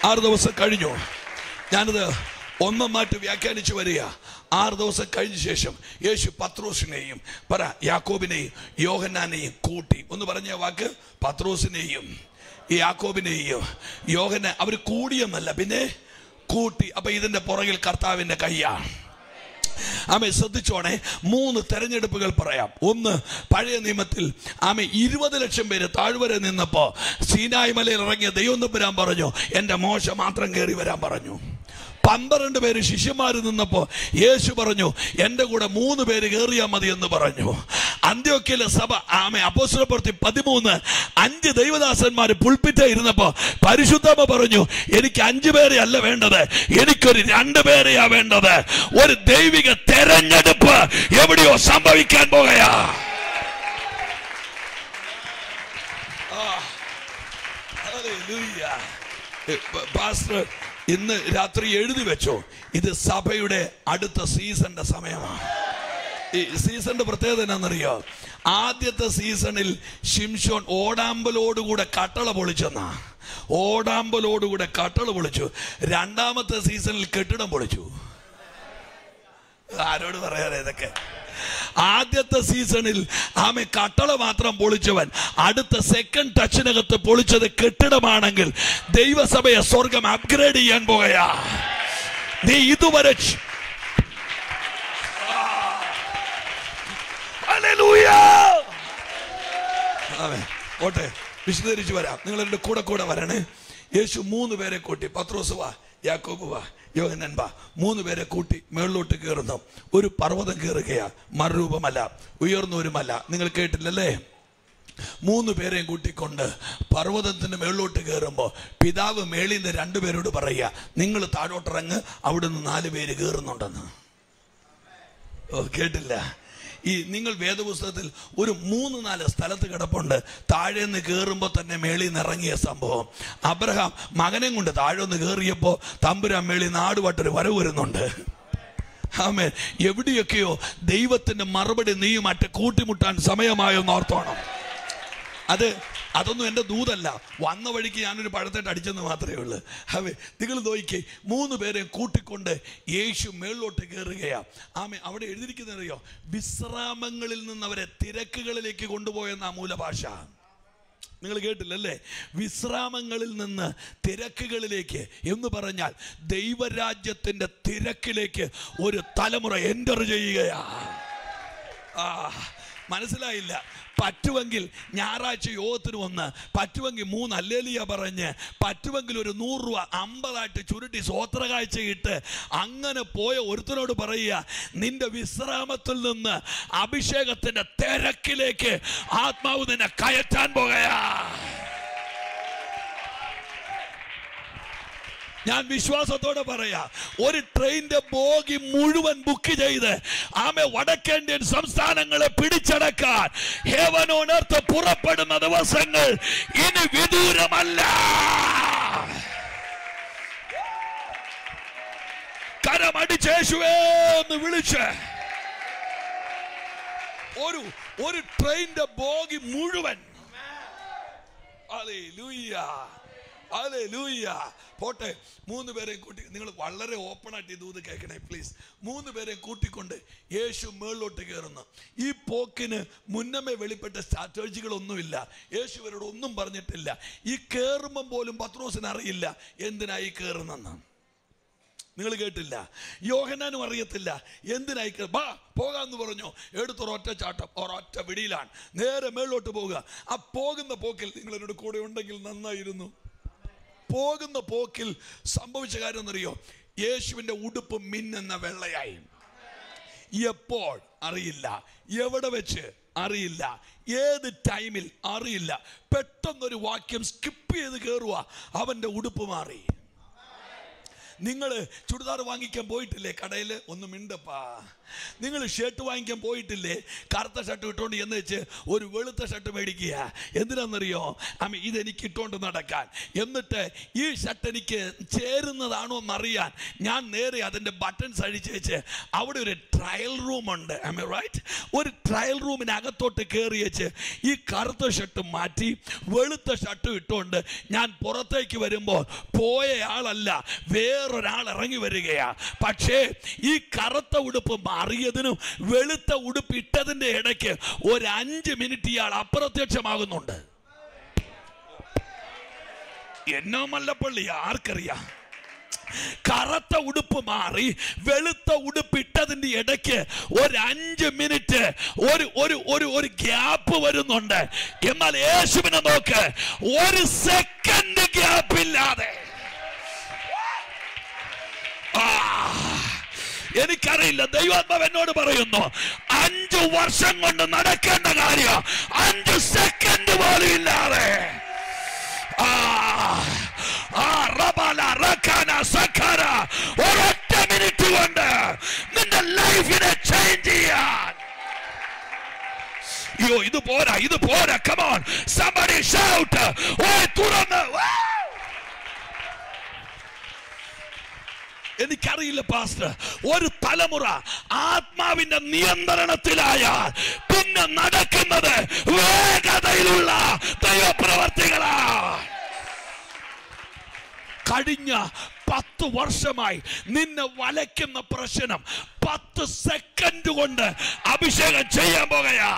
ആറ് ദിവസം കഴിഞ്ഞു ഞാനിത് ഒന്നൊന്നായിട്ട് വ്യാഖ്യാനിച്ചു വരിക ആറ് ദിവസം കഴിഞ്ഞ ശേഷം യേശു പത്രോസിനെയും പറ യാക്കോബിനെയും യോഹന്നാനെയും കൂട്ടി ഒന്ന് പറഞ്ഞ വാക്ക് പത്രോസിനെയും യാക്കോബിനെയും യോഹന അവർ കൂടിയെന്നല്ല പിന്നെ കൂട്ടി അപ്പൊ ഇതിന്റെ പുറകിൽ കർത്താവിന്റെ കയ്യാണ് ആമെ ശ്രദ്ധിച്ചോണേ മൂന്ന് തെരഞ്ഞെടുപ്പുകൾ പറയാം ഒന്ന് പഴയ നിയമത്തിൽ ആമെ ഇരുപത് ലക്ഷം പേര് താഴ്വര നിന്നപ്പോ സീനായ് മലയിൽ ഇറങ്ങിയ ദൈവം തമ്പുരാൻ പറഞ്ഞു എന്റെ മോശ മാത്രം കയറി വരാൻ പറഞ്ഞു പന്ത്രണ്ട് പേര് ശിഷ്യന്മാർ നിന്നപ്പോ യേശു പറഞ്ഞു എന്റെ കൂടെ മൂന്ന് പേര് കയറിയാൽ മതി എന്ന് പറഞ്ഞു അന്ത്യോക്കിയിലെ സഭ ആമെ അപ്പോസ്തലപ്രവൃത്തി പതിമൂന്ന് അഞ്ച് ദൈവദാസന്മാർ പുൾപ്പിറ്റ ഇരുന്നപ്പോ പരിശുദ്ധമ പറഞ്ഞു എനിക്ക് അഞ്ചു പേരെ അല്ല വേണ്ടത് എനിക്കൊരു രണ്ട് പേരെയാ വേണ്ടത് ഒരു ദൈവിക തെരഞ്ഞെടുപ്പ് എവിടെയോ സംഭവിക്കാൻ പോകയാ ആ. Hallelujah. ഏ, പ- പാസ്റ്റർ ഇന്ന് രാത്രി എഴുതി വെച്ചോ ഇത് സഭയുടെ അടുത്ത സീസണിന്റെ സമയമാണ് ഈ സീസണിന്റെ പ്രത്യേകത എന്നാണെന്നറിയോ ആദ്യത്തെ സീസണിൽ ഷിംഷോൻ ഓടാമ്പലോടുകൂടെ കട്ടള പൊളിച്ചെന്നാ ഓടാമ്പലോടുകൂടെ കട്ടള പൊളിച്ചു രണ്ടാമത്തെ സീസണിൽ കെട്ടിടം പൊളിച്ചു ആരോട് പറയാതെ ഇതൊക്കെ ആദ്യത്തെ സീസണിൽ ആമെ കട്ടള മാത്രം പൊളിച്ചവൻ അടുത്ത സെക്കൻഡ് ടച്ചിനകത്ത് പൊളിച്ചത് കെട്ടിടമാണെങ്കിൽ ദൈവസഭയെ സ്വർഗം അപ്ഗ്രേഡ് ചെയ്യാൻ പോകയാ നീ ഇതുവരെ ച്- ഹല്ലേലൂയ. ആമേൻ. ഓട്ടെ വിശദീകരിച്ച് വരാം നിങ്ങൾ എൻ്റെ കൂടെ കൂടെ വരണേ യേശു മൂന്ന് പേരെ കൂട്ടി പത്രോസ് വാ യാക്കോബ് വാ യോഹനൻ വാ മൂന്ന് പേരെ കൂട്ടി മേളിലോട്ട് കയറുന്നു ഒരു പർവ്വതം കയറുകയാ മറുരൂപമല്ല ഉയർന്നവരുമല്ല നിങ്ങൾ കേട്ടില്ലല്ലേ മൂന്ന് പേരെയും കൂട്ടിക്കൊണ്ട് പർവ്വതത്തിന് മേളിലോട്ട് കയറുമ്പോൾ പിതാവ് മേളിൽ നിന്ന് രണ്ടുപേരോട് പറയുക നിങ്ങൾ താഴോട്ടിറങ്ങ് അവിടുന്ന് നാല് പേര് കയറുന്നുണ്ടെന്ന് ഓ കേട്ടില്ല ഈ നിങ്ങൾ വേദപുസ്തകത്തിൽ ഒരു മൂന്ന് നാല് സ്ഥലത്ത് കിടപ്പുണ്ട് താഴെ നിന്ന് കയറുമ്പോൾ തന്നെ മേളിൽ നിന്ന് ഇറങ്ങിയ സംഭവം അബ്രഹാം മകനെ കൊണ്ട് താഴെ ഒന്ന് കയറിയപ്പോൾ തമ്പുരാൻ മേളിൽ നാടുവാട്ടൊരു വരവ് വരുന്നുണ്ട് ആമേ എവിടെയൊക്കെയോ ദൈവത്തിന്റെ മറുപടി നീയുമായിട്ട് കൂട്ടിമുട്ടാൻ സമയമായെന്ന് ഓർത്തോണം അത് അതൊന്നും എൻ്റെ ദൂതല്ല വന്ന വഴിക്ക് ഞാനൊരു പഴത്തേട്ട് അടിച്ചെന്ന് മാത്രമേ ഉള്ളൂ അവേ നിങ്ങൾ നോക്കിക്കേ മൂന്ന് പേരെ കൂട്ടിക്കൊണ്ട് യേശു മേളിലോട്ട് കയറുകയാ ആമേ അവിടെ എഴുതിയിരിക്കുന്നറിയോ വിശ്രാമങ്ങളിൽ നിന്ന് അവരെ തിരക്കുകളിലേക്ക് കൊണ്ടുപോയെന്ന മൂലഭാഷ നിങ്ങൾ കേട്ടില്ലല്ലേ വിശ്രാമങ്ങളിൽ നിന്ന് തിരക്കുകളിലേക്ക് എന്ന് പറഞ്ഞാൽ ദൈവരാജ്യത്തിന്റെ തിരക്കിലേക്ക് ഒരു തലമുറ എൻ്റർ ചെയ്യുകയാ ആ മനസ്സിലായില്ല പറ്റുമെങ്കിൽ ഞായറാഴ്ച യോഗത്തിന് വന്ന് പറ്റുമെങ്കിൽ മൂന്ന് അല്ലേലിയ പറഞ്ഞ് പറ്റുമെങ്കിൽ ഒരു നൂറ് രൂപ അമ്പതായിട്ട് ചുരുട്ടി സ്വോത്ര കാഴ്ചയിട്ട് അങ്ങനെ പോയ ഒരുത്തനോട് പറയുക നിന്റെ വിശ്രാമത്തിൽ നിന്ന് അഭിഷേകത്തിന്റെ തിരക്കിലേക്ക് ആത്മാവ് നിന്നെ കയറ്റാൻ പോകയാ ഞാൻ വിശ്വാസത്തോടെ പറയാ ഒരു ട്രെയിനിന്റെ ബോഗി മുഴുവൻ ബുക്ക് ചെയ്ത് ആമെ വടക്കേന്ത്യൻ സംസ്ഥാനങ്ങളെ പിടിച്ചടക്കാൻ ഹേവൻ ഉണർത്ത് പുറപ്പെടുന്ന ദിവസങ്ങൾ ഇനി വിദൂരമല്ല കരമടിച്ചേശുവേ എന്ന് വിളിച്ച് ഒരു ഒരു ട്രെയിനിന്റെ ബോഗി മുഴുവൻ ഹല്ലേലൂയ. ഹല്ലേലൂയ. പോട്ടെ മൂന്ന് പേരെ കൂട്ടി നിങ്ങൾ വളരെ ഓപ്പൺ ആയിട്ട് ഇത് കേൾക്കണേ പ്ലീസ് മൂന്ന് പേരെ കൂട്ടിക്കൊണ്ട് യേശു മേളിലോട്ട് കയറുന്നു ഈ പോക്കിന് മുന്നമേ വെളിപ്പെട്ട സ്ട്രാറ്റജികളൊന്നുമില്ല യേശു ഇവരോട് ഒന്നും പറഞ്ഞിട്ടില്ല ഈ കയറുമ്പം പോലും പത്രോസിന് അറിയില്ല എന്തിനായി കയറുന്നെന്ന് നിങ്ങൾ കേട്ടില്ല യോഹനാനും അറിയത്തില്ല എന്തിനായി കേ- ബാ പോകാന്ന് പറഞ്ഞു എടുത്തൊരൊറ്റ ചാട്ടം ഒരൊറ്റ പിടിയിലാണ് നേരെ മേളിലോട്ട് പോകുക ആ പോകുന്ന പോക്കിൽ നിങ്ങൾ എന്നോട് കൂടെ ഉണ്ടെങ്കിൽ നന്നായിരുന്നു പോകുന്ന പോക്കിൽ സംഭവിച്ച കാര്യം എന്നറിയോ യേശുവിന്റെ ഉടുപ്പ് മിന്നുന്ന വെള്ളയായി എപ്പോൾ അറിയില്ല എവിടെ വെച്ച് അറിയില്ല ഏത് ടൈമിൽ അറിയില്ല പെട്ടെന്നൊരു വാക്യം സ്കിപ്പ് ചെയ്ത് കയറുക അവന്റെ ഉടുപ്പ് മാറി നിങ്ങൾ ചുടിദാർ വാങ്ങിക്കാൻ പോയിട്ടില്ലേ കടയിൽ ഒന്ന് മിണ്ടപ്പാ നിങ്ങൾ ഷർട്ട് വാങ്ങിക്കാൻ പോയിട്ടില്ലേ കറുത്ത ഷർട്ട് ഇട്ടുകൊണ്ട് എന്ന് വെച്ച് ഒരു വെളുത്ത ഷർട്ട് മേടിക്കുക എന്തിനാണെന്നറിയോ അമ്മ ഇതെനിക്ക് ഇട്ടുകൊണ്ട് നടക്കാൻ എന്നിട്ട് ഈ ഷർട്ട് എനിക്ക് ചേരുന്നതാണോ എന്നറിയാൻ ഞാൻ നേരെ അതിൻ്റെ ബട്ടൺസ് അഴിച്ച് വെച്ച് അവിടെ ഒരു ട്രയൽ റൂമുണ്ട് ഐ റൈറ്റ് ഒരു ട്രയൽ റൂമിനകത്തോട്ട് കയറി വെച്ച് ഈ കറുത്ത ഷർട്ട് മാറ്റി വെളുത്ത ഷർട്ട് ഇട്ടുകൊണ്ട് ഞാൻ പുറത്തേക്ക് വരുമ്പോൾ പോയ ആളല്ല വേറൊരാൾ ഇറങ്ങി വരികയാ പക്ഷേ ഈ കറുത്ത ഉടുപ്പ് മാറിയതിനും വെളുത്ത ഉടുപ്പ് ഇട്ടതിന്റെ ഇടയ്ക്ക് ഒരു അഞ്ച് മിനിറ്റ് ഇയാൾ അപ്രത്യക്ഷമാകുന്നുണ്ട് എന്നോ മല്ലപ്പള്ളി ആർക്കറിയാം കറുത്ത ഉടുപ്പ് മാറി വെളുത്ത ഉടുപ്പ് ഇട്ടതിന്റെ ഇടയ്ക്ക് ഒരു അഞ്ച് മിനിറ്റ് ഒരു ഒരു ഒരു ഒരു ഗ്യാപ്പ് വരുന്നുണ്ട് എന്നാൽ യേശുവിനെ നോക്ക് ഒരു സെക്കൻഡ് ഗ്യാപ്പ് ഇല്ലാതെ ആ, എനിക്കറിയില്ല ദൈവാത്മാവ് എന്നോട് പറയുന്നു അഞ്ചു വർഷം കൊണ്ട് നടക്കേണ്ട കാര്യം അഞ്ചു സെക്കൻഡ് പോലും ഇല്ലാതെ ആ, ആ, റബല, റക്കാന, സഖാര, ഒരൊറ്റ മിനിറ്റ് കൊണ്ട് നിന്റെ ലൈഫിനെ ചേഞ്ച് ചെയ്യാൻ അയ്യോ ഇത് പോരാ ഇത് പോരാ കമോൺ somebody shout ഓ തുറന്ന് Wow! എനിക്കറിയില്ല പാസ്റ്റർ ഒരു തലമുറ ആത്മാവിന്റെ നിയന്ത്രണത്തിലായാൽ പിന്നെ നടക്കുന്നത് വേഗതയിലുള്ള ദൈവപ്രവർത്തികളാ കഴിഞ്ഞ പത്ത് വർഷമായി നിന്നെ വലയ്ക്കുന്ന പ്രശ്നം പത്ത് സെക്കൻഡ് കൊണ്ട് അഭിഷേകം ചെയ്യാൻ പോകുകയാ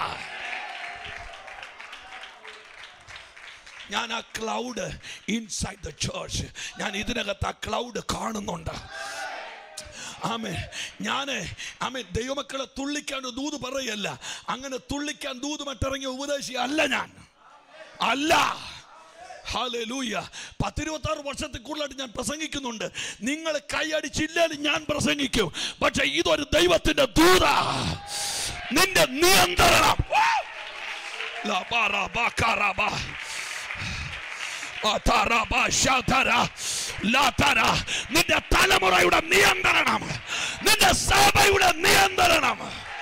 ഞാൻ ആ ക്ലൗഡ് ഇൻസൈഡ് ദ ചേർച്ച് ഞാൻ ഇതിനകത്ത് ആ ക്ലൗഡ് കാണുന്നുണ്ട് ആമേ ഞാന് ആമേ ദൈവമക്കളെ തുള്ളിക്കാൻ ഒരു ദൂത് പറയല്ല അങ്ങനെ തുള്ളിക്കാൻ ദൂത് മറ്റിറങ്ങിയ ഉപദേശി അല്ല ഞാൻ അല്ല ഹാലൂയ പത്തിരുപത്തി ആറ് വർഷത്തിൽ കൂടുതലായിട്ട് ഞാൻ പ്രസംഗിക്കുന്നുണ്ട് നിങ്ങൾ കൈയടിച്ചില്ലാലും ഞാൻ പ്രസംഗിക്കും പക്ഷെ ഇതൊരു ദൈവത്തിന്റെ ദൂത നിന്റെ നിയന്ത്രണം ലാ ബാ റാ ബാ കാ റാ ബാ. അതാരാ ശാതാര ലാതാര. നിന്റെ തലമുറയുടെ നിയന്ത്രണം നിന്റെ സഭയുടെ നിയന്ത്രണം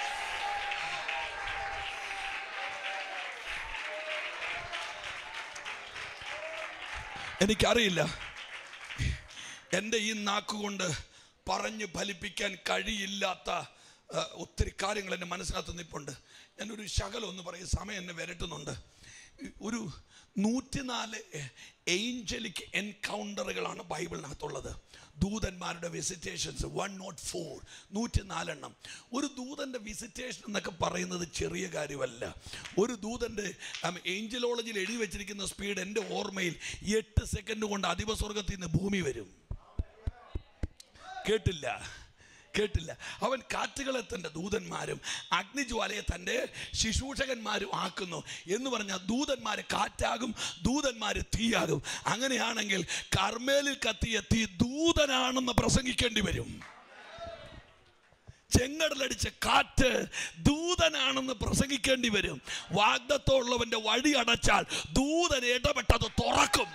എനിക്കറിയില്ല എൻ്റെ ഈ നാക്കുകൊണ്ട് പറഞ്ഞ് ഫലിപ്പിക്കാൻ കഴിയില്ലാത്ത ആ, ഒത്തിരി കാര്യങ്ങൾ എൻ്റെ മനസ്സിനകത്ത് നിൽപ്പുണ്ട് ഞാനൊരു ശകലം ഒന്ന് പറയും സമയം എന്നെ വരട്ടുന്നുണ്ട് ഒരു നൂറ്റിനാല് ഏഞ്ചലിക് എൻകൗണ്ടറുകളാണ് ബൈബിളിനകത്തുള്ളത് ദൂതന്മാരുടെ വിസിറ്റേഷൻസ് വൺ നോട്ട് ഫോർ നൂറ്റിനാലെണ്ണം ഒരു ദൂതൻ്റെ വിസിറ്റേഷൻ എന്നൊക്കെ പറയുന്നത് ചെറിയ കാര്യമല്ല ഒരു ദൂതൻ്റെ ഏഞ്ചലോളജിയിൽ എഴുതി വെച്ചിരിക്കുന്ന സ്പീഡ് എൻ്റെ ഓർമ്മയിൽ എട്ട് സെക്കൻഡ് കൊണ്ട് അധിപസ്വർഗത്തിൽ നിന്ന് ഭൂമി വരും കേട്ടില്ല കേട്ടില്ല അവൻ കാറ്റുകളെ തൻ്റെ ദൂതന്മാരും അഗ്നിജ്വാലയെ തൻ്റെ ശുശ്രൂഷകന്മാരും ആക്കുന്നു എന്ന് പറഞ്ഞാൽ ദൂതന്മാർ കാറ്റാകും ദൂതന്മാർ തീയാകും അങ്ങനെയാണെങ്കിൽ കർമ്മേലിൽ കത്തിയ തീ ദൂതനാണെന്ന് പ്രസംഗിക്കേണ്ടി വരും ചെങ്കടലടിച്ച കാറ്റ് ദൂതനാണെന്ന് പ്രസംഗിക്കേണ്ടി വരും വാഗ്ദത്തോളുള്ളവന്റെ വഴി അടച്ചാൽ ദൂതൻ ഇടപെട്ടത് തുറക്കും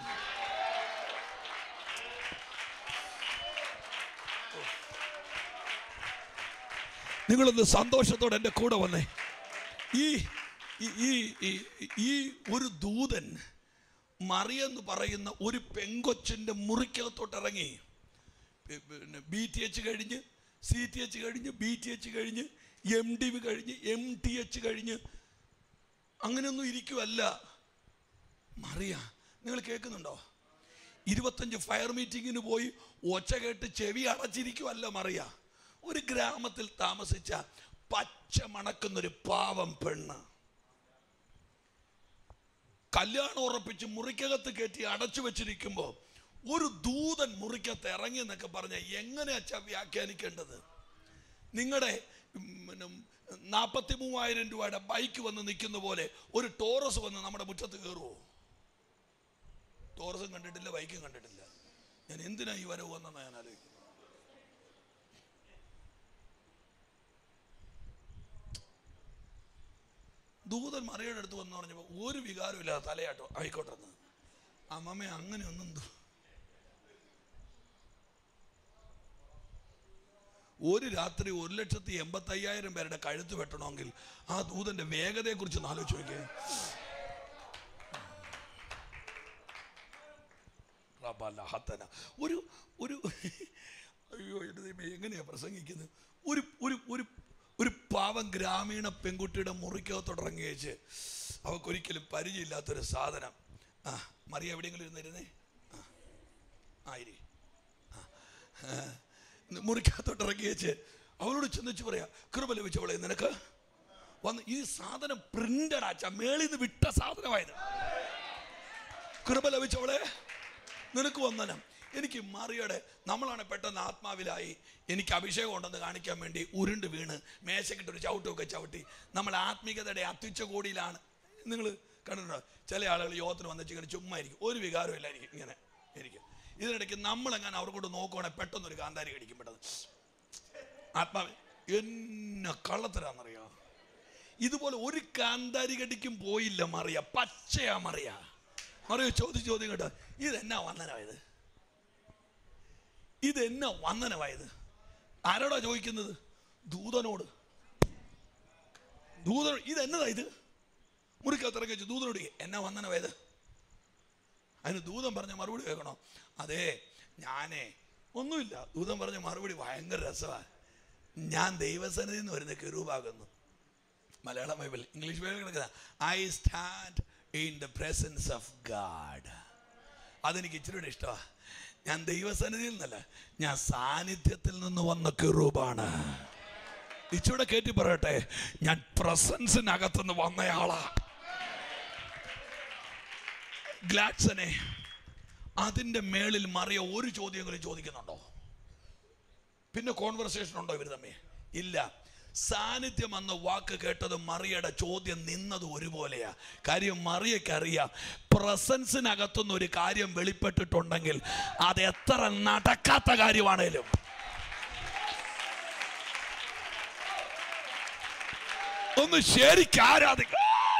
നിങ്ങളൊന്ന് സന്തോഷത്തോടെ എൻ്റെ കൂടെ വന്നേ ഈ ഈ- ഈ ഈ- ഈ ഒരു ദൂതൻ മറിയെന്ന് പറയുന്ന ഒരു പെങ്കൊച്ചിൻ്റെ മുറിക്കകത്തോട്ട് ഇറങ്ങി പി- പിന്നെ ബി ടി എച്ച് കഴിഞ്ഞ് സി ടി എച്ച് കഴിഞ്ഞ് ബി ടി എച്ച് കഴിഞ്ഞ് എം ഡി വി കഴിഞ്ഞ് എം ടി എച്ച് കഴിഞ്ഞ് അങ്ങനെയൊന്നും ഇരിക്കുമല്ല മറിയ നിങ്ങൾ കേൾക്കുന്നുണ്ടോ ഇരുപത്തഞ്ച് ഫയർ മീറ്റിങ്ങിന് പോയി ഒച്ച കേട്ട് ചെവി അടച്ചിരിക്കുമല്ല മറിയ ഒരു ഗ്രാമത്തിൽ താമസിച്ച പച്ച മണക്കുന്നൊരു പാവം പെണ്ണ് കല്യാണം ഉറപ്പിച്ച് മുറിക്കകത്ത് കയറ്റി അടച്ചു വെച്ചിരിക്കുമ്പോൾ ഒരു ദൂതൻ മുറിക്കകത്ത് ഇറങ്ങി എന്നൊക്കെ പറഞ്ഞ എങ്ങനെയാച്ചാ വ്യാഖ്യാനിക്കേണ്ടത് നിങ്ങളുടെ പിന്നെ നാൽപ്പത്തി മൂവായിരം രൂപയുടെ ബൈക്ക് വന്ന് നിൽക്കുന്ന പോലെ ഒരു ടോറസ് വന്ന് നമ്മുടെ മുറ്റത്ത് കയറുമോ ടോറസും കണ്ടിട്ടില്ല ബൈക്കും കണ്ടിട്ടില്ല ഞാൻ എന്തിനാ ഈ വരവ് വന്നെന്നാ ഞാൻ ആലോചിക്കുന്നത് ദൂതൻ മറിയുടെ അടുത്ത് വന്ന് പറഞ്ഞപ്പോൾ ഒരു വികാരവും ഇല്ലാതെ തലയാട്ടോ ആയിക്കോട്ടെ എന്ന് അമ്മമ്മ അങ്ങനെയൊന്നും ദൂ- ഒരു രാത്രി ഒരു ലക്ഷത്തി എൺപത്തി അയ്യായിരം പേരുടെ കഴുത്ത് വെട്ടണമെങ്കിൽ ആ ദൂതന്റെ വേഗതയെക്കുറിച്ച് ഒന്ന് ആലോചിച്ച് നോക്കിയേ റബലഹത്തന. ഒരു ഒരു അയ്യോ എൻ്റെ ദൈവമേ എങ്ങനെയാ പ്രസംഗിക്കുന്നത് ഒരു ഒരു ഒരു ഒരു പാവം ഗ്രാമീണ പെൺകുട്ടിയുടെ മുറിക്കകത്തോട്ടിറങ്ങി വെച്ച് അവക്കൊരിക്കലും പരിചയമില്ലാത്തൊരു സാധനം ആ മറിയ എവിടെയെങ്കിലും ഇരുന്നിരുന്നേ ആ ആയിരി മുറിക്കകത്തോട്ട് ഇറങ്ങി വെച്ച് അവളോട് ചെന്നിച്ച് പറയാ കൃപ ലഭിച്ചവളെ നിനക്ക് വന്ന് ഈ സാധനം പ്രിന്റഡ് ആച്ച മേളിൽ നിന്ന് വിട്ട സാധനമായത് കൃപ ലഭിച്ചവളെ നിനക്ക് വന്ദനം എനിക്ക് മറിയുടെ നമ്മളാണ് പെട്ടെന്ന് ആത്മാവിലായി എനിക്ക് അഭിഷേകം ഉണ്ടെന്ന് കാണിക്കാൻ വേണ്ടി ഉരുണ്ട് വീണ് മേശക്കിട്ടൊരു ചവിട്ടുമൊക്കെ ചവിട്ടി നമ്മൾ ആത്മീയതയുടെ അത്യുച്ച കോടിയിലാണ് നിങ്ങൾ കണ്ടിട്ടുണ്ടോ ചില ആളുകൾ യോഗത്തിന് വന്നിട്ട് ഇങ്ങനെ ചുമ്മാ ഇരിക്കും ഒരു വികാരവും ഇല്ലായിരിക്കും ഇങ്ങനെ ഇരിക്കും ഇതിനിടയ്ക്ക് നമ്മളെങ്ങനെ അവർക്കൊണ്ട് നോക്കുവാണെങ്കിൽ പെട്ടെന്നൊരു കാന്താരി കടിക്കും പെട്ടെന്ന് ആത്മാവ് എന്നെ കള്ളത്തരാന്നറിയാം ഇതുപോലെ ഒരു കാന്താരി കടിക്കും പോയില്ല മറിയ പച്ചയാ മറിയ മറിയ ചോദിച്ചു ചോദ്യം കേട്ടോ ഇതെന്നാ വന്ദനമായത് ഇതെന്നാ വന്ദനമായത് ആരോടാ ചോദിക്കുന്നത് ദൂതനോട് ദൂതൻ ഇതെന്നതാ ഇത് മുറിക്കകത്തിറങ്ങി വെച്ച് ദൂതനോട് എന്നാ വന്ദനമായത് അതിന് ദൂതൻ പറഞ്ഞ മറുപടി കേൾക്കണോ അതെ ഞാനേ ഒന്നുമില്ല ദൂതൻ പറഞ്ഞ മറുപടി ഭയങ്കര രസമാണ് ഞാൻ ദൈവസന്നിധിയിൽ നിന്ന് വരുന്ന കെറൂപാകുന്നു മലയാളം ബൈബിൾ ഇംഗ്ലീഷ് ബൈബിൾ കിടക്കുന്ന I stand in the presence of God അതെനിക്ക് ഇച്ചിരി കൂടെ ഇഷ്ടമാണ് ഞാൻ ദൈവസന്നിധിയിൽ നിന്നല്ല ഞാൻ സാന്നിധ്യത്തിൽ നിന്ന് വന്ന കെറൂപാണ് ഇച്ചിവിടെ കയറ്റി പറയട്ടെ ഞാൻ പ്രസൻസിനകത്തുനിന്ന് വന്നയാളാ ഗ്ലാഡ്സനെ അതിൻ്റെ മേളിൽ മറിയ ഒരു ചോദ്യങ്ങളും ചോദിക്കുന്നുണ്ടോ പിന്നെ കോൺവെർസേഷൻ ഉണ്ടോ ഇവർ തമ്മിൽ ഇല്ല സാന്നിധ്യം എന്ന വാക്ക് കേട്ടത് മറിയയുടെ ചോദ്യം നിന്നത് ഒരുപോലെയാ കാര്യം മറിയയ്ക്ക് അറിയാം പ്രസൻസിനകത്തുനിന്ന് ഒരു കാര്യം വെളിപ്പെട്ടിട്ടുണ്ടെങ്കിൽ അത് എത്ര നടക്കാത്ത കാര്യമാണേലും ഒന്ന് ശരിക്കും ആരാധിക്ക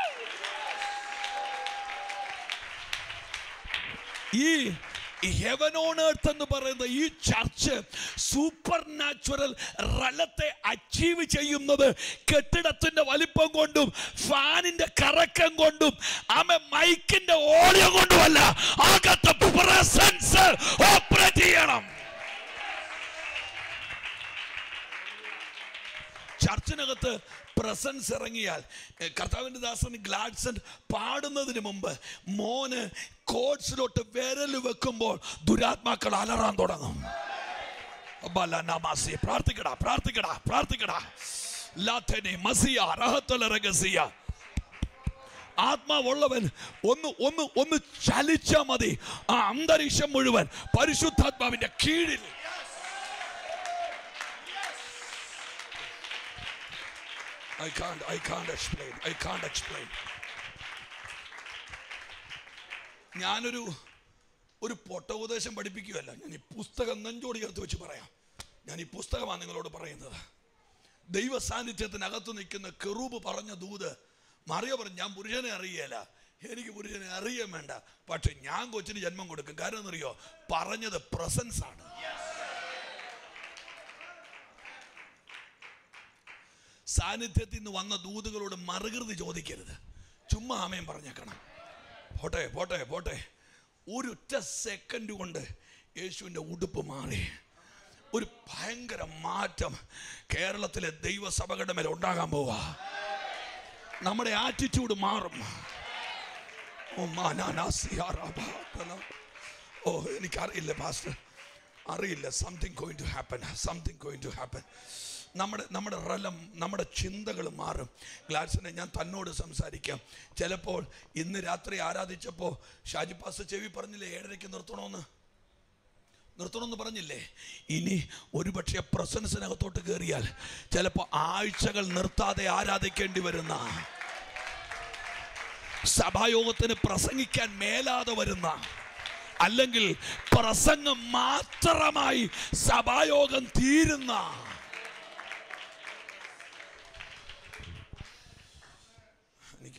ഈ ഹെവൻ ഓൺ എർത്ത് എന്ന് പറയുന്ന ഈ ചർച്ച് സൂപ്പർ നാച്ചുറൽ റലത്തെ അച്ചീവ് ചെയ്യുന്നത് കെട്ടിടത്തിന്റെ വലിപ്പം കൊണ്ടും ഫാനിന്റെ കറക്കം കൊണ്ടും ആമ മൈക്കിന്റെ ഓളിയം കൊണ്ടുമല്ല അകത്ത് പ്രസൻസ് ഓപ്പറേറ്റ് ചെയ്യണം ചർച്ചിനകത്ത് പ്രസൻസ് ഇറങ്ങിയാൽ എ, കർത്താവിൻ്റെ ദാസൻ ഗ്ലാഡ്സൺ പാടുന്നതിന് മുമ്പ് മോന് കോട്സിലോട്ട് വിരൽ വെക്കുമ്പോൾ ദുരാത്മാക്കൾ അലറാൻ തുടങ്ങും ബലനമാസി. പ്രാർത്ഥിക്കടാ പ്രാർത്ഥിക്കടാ പ്രാർത്ഥിക്കടാ ലാഥനെ മസിയ റഹത്തല രഹസ്യ ആത്മാവുള്ളവൻ ഒന്ന് ഒന്ന് ഒന്ന് ചലിച്ചാ മതി ആ അന്തരീക്ഷം മുഴുവൻ പരിശുദ്ധാത്മാവിന്റെ കീഴിൽ I can't, I can't explain. I can't explain. ഞാനൊരു ഒരു പൊട്ട ഉപദേശം പഠിപ്പിക്കുകയല്ല ഞാൻ ഈ പുസ്തകം നെഞ്ചോട് ചേർത്ത് വെച്ച് പറയാം ഞാൻ ഈ പുസ്തകമാണ് നിങ്ങളോട് പറയുന്നത് ദൈവ സാന്നിധ്യത്തിനകത്ത് നിൽക്കുന്ന കെറൂബ് പറഞ്ഞ ദൂത് മറിയ പറഞ്ഞു ഞാൻ പുരുഷനെ അറിയല എനിക്ക് പുരുഷനെ അറിയാൻ വേണ്ട പക്ഷെ ഞാൻ കൊച്ചിന് ജന്മം കൊടുക്കും കാരണം എന്നറിയോ പറഞ്ഞത് പ്രസൻസ് ആണ് സാന്നിധ്യത്തിൽ നിന്ന് വന്ന ദൂതുകളോട് മറുകൃതി ചോദിക്കരുത് ചുമ്മാ ആമയും പറഞ്ഞേക്കണം പോട്ടെ പോട്ടെ പോട്ടെ ഒരൊറ്റ സെക്കൻഡ് കൊണ്ട് യേശുവിൻ്റെ ഉടുപ്പ് മാറി ഒരു ഭയങ്കര മാറ്റം കേരളത്തിലെ ദൈവസഭകളുടെ മേലെ ഉണ്ടാകാൻ പോവാ നമ്മുടെ ആറ്റിറ്റ്യൂഡ് മാറും ഓ മാനാനാസിയാറാബാധന. ഓ എനിക്കറിയില്ല പാസ്റ്റർ അറിയില്ല something going to happen something going to happen നമ്മുടെ നമ്മുടെ റലം നമ്മുടെ ചിന്തകൾ മാറും ഗ്ലാഡ്സിനെ ഞാൻ തന്നോട് സംസാരിക്കാം ചിലപ്പോൾ ഇന്ന് രാത്രി ആരാധിച്ചപ്പോൾ ഷാജി പാസ് ചെവി പറഞ്ഞില്ലേ ഏഴരയ്ക്ക് നിർത്തണമെന്ന് നിർത്തണമെന്ന് പറഞ്ഞില്ലേ ഇനി ഒരുപക്ഷെ പ്രസൻസിനകത്തോട്ട് കയറിയാൽ ചിലപ്പോൾ ആഴ്ചകൾ നിർത്താതെ ആരാധിക്കേണ്ടി വരുന്ന സഭായോഗത്തിന് പ്രസംഗിക്കാൻ മേലാതെ വരുന്ന അല്ലെങ്കിൽ പ്രസംഗം മാത്രമായി സഭായോഗം തീരുന്ന എനിക്ക്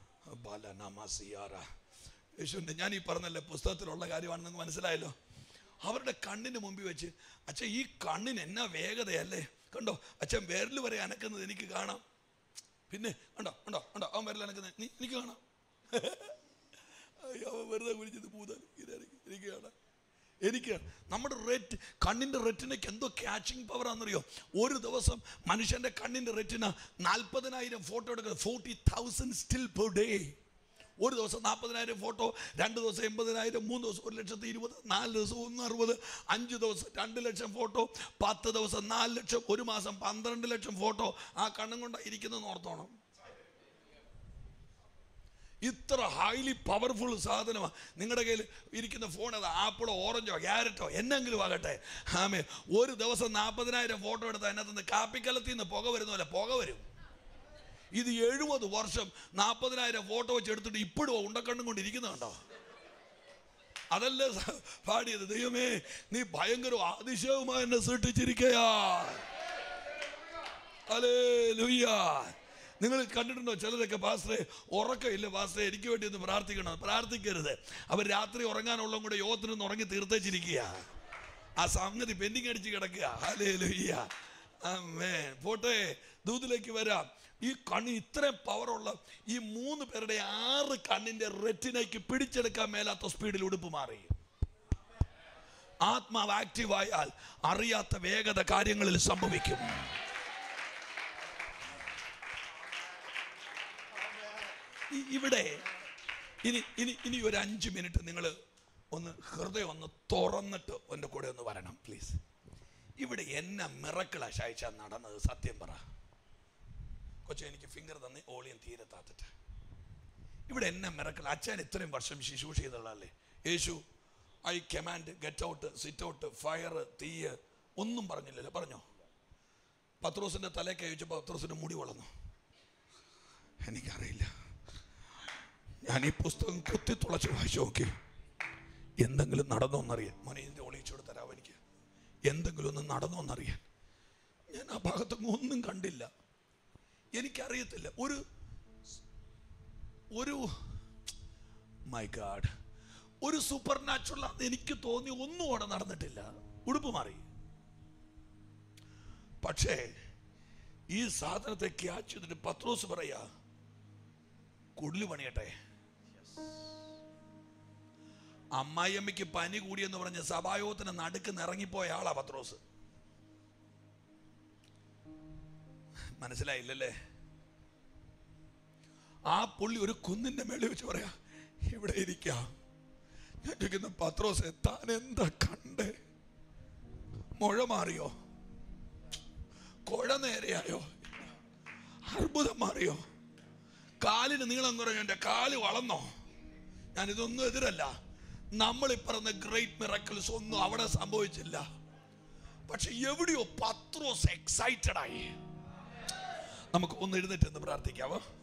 ബാലനാമാസിയാറ യേശുവിൻ്റെ ഞാൻ ഈ പറഞ്ഞല്ലേ പുസ്തകത്തിലുള്ള കാര്യമാണ് നിങ്ങൾക്ക് മനസ്സിലായല്ലോ അവരുടെ കണ്ണിന് മുമ്പിൽ വെച്ച് അച്ഛൻ ഈ കണ്ണിന് എന്നാ വേഗതയല്ലേ കണ്ടോ അച്ഛൻ വിരൽ വരെ അനക്കുന്നത് എനിക്ക് കാണാം പിന്നെ കണ്ടോ കണ്ടോ കണ്ടോ അവൻ വിരൽ അനക്കുന്നത് നീ എനിക്ക് കാണാം അയ്യോ, അവൻ വെറുതെ കുരിച്ചത് പൂതാലും ഇതായിരിക്കും എനിക്ക് കാണാം എനിക്ക് നമ്മുടെ റെറ്റ് കണ്ണിൻ്റെ റെറ്റിനയ്ക്ക് എന്തോ ക്യാച്ചിങ് പവർ ആണെന്നറിയോ ഒരു ദിവസം മനുഷ്യൻ്റെ കണ്ണിൻ്റെ റെറ്റിന നാൽപ്പതിനായിരം ഫോട്ടോ എടുക്കുന്നത് forty thousand still per day ഒരു ദിവസം നാൽപ്പതിനായിരം ഫോട്ടോ രണ്ട് ദിവസം എൺപതിനായിരം മൂന്ന് ദിവസം ഒരു ലക്ഷത്തി ഇരുപത് നാല് ദിവസം ഒന്ന് അറുപത് അഞ്ച് ദിവസം രണ്ട് ലക്ഷം ഫോട്ടോ പത്ത് ദിവസം നാല് ലക്ഷം ഒരു മാസം പന്ത്രണ്ട് ലക്ഷം ഫോട്ടോ ആ കണ്ണും കൊണ്ടാണ് ഇരിക്കുന്നതെന്ന് ഓർത്തോണം ഇത്ര ഹൈലി പവർഫുൾ സാധനമാണ് നിങ്ങളുടെ കയ്യിൽ ഇരിക്കുന്ന ഫോൺ അത് ആപ്പിളോ ഓറഞ്ചോ ക്യാരറ്റോ എന്നെങ്കിലും ആകട്ടെ ആമേ ഒരു ദിവസം നാൽപ്പതിനായിരം ഫോട്ടോ എടുത്താൽ അതിനകത്ത് കാപ്പിക്കലത്തിൽ നിന്ന് പുക വരുന്ന പോലെ പുക വരും ഇത് എഴുപത് വർഷം നാൽപ്പതിനായിരം ഫോട്ടോ വെച്ച് എടുത്തിട്ട് ഇപ്പോഴും ഉണ്ടക്കണ്ണും കൊണ്ട് ഇരിക്കുന്നുണ്ടോ അതല്ലേ സ- പാടിയത് ദൈവമേ നീ ഭയങ്കര അതിശയവുമായി എന്നെ സൃഷ്ടിച്ചിരിക്കയാ അലേ ലുയ്യാ നിങ്ങൾ കണ്ടിട്ടുണ്ടോ ചിലരൊക്കെ പാസ്റ്ററെ ഉറക്കമില്ല പാസ്റ്ററെ എനിക്ക് വേണ്ടി ഒന്ന് പ്രാർത്ഥിക്കണം പ്രാർത്ഥിക്കരുത് അവർ രാത്രി ഉറങ്ങാനുള്ളതും കൂടെ യോഗത്തിനൊന്ന് ഉറങ്ങി തീർത്തേച്ചിരിക്കുക ആ സംഗതി പെൻഡിങ് അടിച്ച് കിടക്കുക ഹലേ ലുയ്യ അമ്മേ പോട്ടെ ദൂതിലേക്ക് വരാം ഈ കണ്ണ് ഇത്രയും പവറുള്ള ഈ മൂന്ന് പേരുടെ ആറ് കണ്ണിന്റെ റെറ്റിനയ്ക്ക് പിടിച്ചെടുക്കാൻ മേലാത്ത സ്പീഡിൽ ഉടുപ്പ് മാറി ആത്മാവ് ആക്റ്റീവായാൽ അറിയാത്ത വേഗത കാര്യങ്ങളിൽ സംഭവിക്കും ഇ- ഇവിടെ ഇനി ഇനി ഇനി ഒരു അഞ്ച് മിനിറ്റ് നിങ്ങൾ ഒന്ന് ഹൃദയം ഒന്ന് തുറന്നിട്ട് എൻ്റെ കൂടെ ഒന്ന് വരണം പ്ലീസ് ഇവിടെ എന്നെ മിറക്കിളാ ശായിച്ച നടന്നത് സത്യം പറ കൊച്ചു എനിക്ക് ഫിംഗർ തന്നെ ഓളിയം തീരെ താത്തിട്ട് ഇവിടെ എന്നെ മിറക്കിൾ അച്ഛൻ ഇത്രയും വർഷം ശുശ്രൂഷ ചെയ്തുള്ളതല്ലേ യേശു I command get out sit out fire തീയ് ഒന്നും പറഞ്ഞില്ലല്ലോ പറഞ്ഞോ പത്രോസിന്റെ തലയൊക്കെ ചോദിച്ചപ്പോൾ പത്രോസിന്റെ മുടി വളർന്നു എനിക്കറിയില്ല ഞാൻ ഈ പുസ്തകം കുത്തി തുളച്ച് വായിച്ചു നോക്കി എന്തെങ്കിലും നടന്നോ എന്നറിയാൻ മോനെ ഇതിൻ്റെ ഒളിച്ചോട് തരാമോ എനിക്ക് എന്തെങ്കിലും ഒന്ന് നടന്നോ എന്നറിയാൻ ഞാൻ ആ ഭാഗത്തൊന്നും ഒന്നും കണ്ടില്ല എനിക്കറിയത്തില്ല ഒരു ഒരു മൈ ഗാഡ് ഒരു സൂപ്പർ നാച്ചുറൽ എനിക്ക് തോന്നി ഒന്നും അവിടെ നടന്നിട്ടില്ല ഉടുപ്പ് മാറി പക്ഷേ ഈ സാധനത്തെ ക്യാച്ച് ചെയ്തിട്ട് പത്രോസ് പറയാ കുടില് പണിയട്ടെ അമ്മായിയമ്മയ്ക്ക് പനി കൂടിയെന്ന് പറഞ്ഞ് സഭായോഗത്തിന് നടുക്ക് നിറങ്ങിപ്പോയ ആളാ പത്രോസ് മനസ്സിലായില്ലല്ലേ ആ പുള്ളി ഒരു കുന്നിന്റെ മേളിൽ വെച്ച് പറയാ ഇവിടെ ഇരിക്കാം ഞാൻ ചോദിക്കുന്ന പത്രോസ് താൻ എന്താ കണ്ടേ മുഴ മാറിയോ കുഴ നേരെയായോ അർബുദം മാറിയോ കാലിന് നീളം കുറഞ്ഞു എൻ്റെ കാല് വളർന്നോ ഞാൻ ഇതൊന്നും എതിരല്ല നമ്മൾ ഈ പറഞ്ഞ ഗ്രേറ്റ് മിറക്കിൾസ് ഒന്നും അവിടെ സംഭവിച്ചില്ല പക്ഷെ എവിടെയോ പത്രോസ് എക്സൈറ്റഡ് ആയി നമുക്ക് ഒന്ന് എഴുന്നേറ്റ് എന്ന് പ്രാർത്ഥിക്കാവോ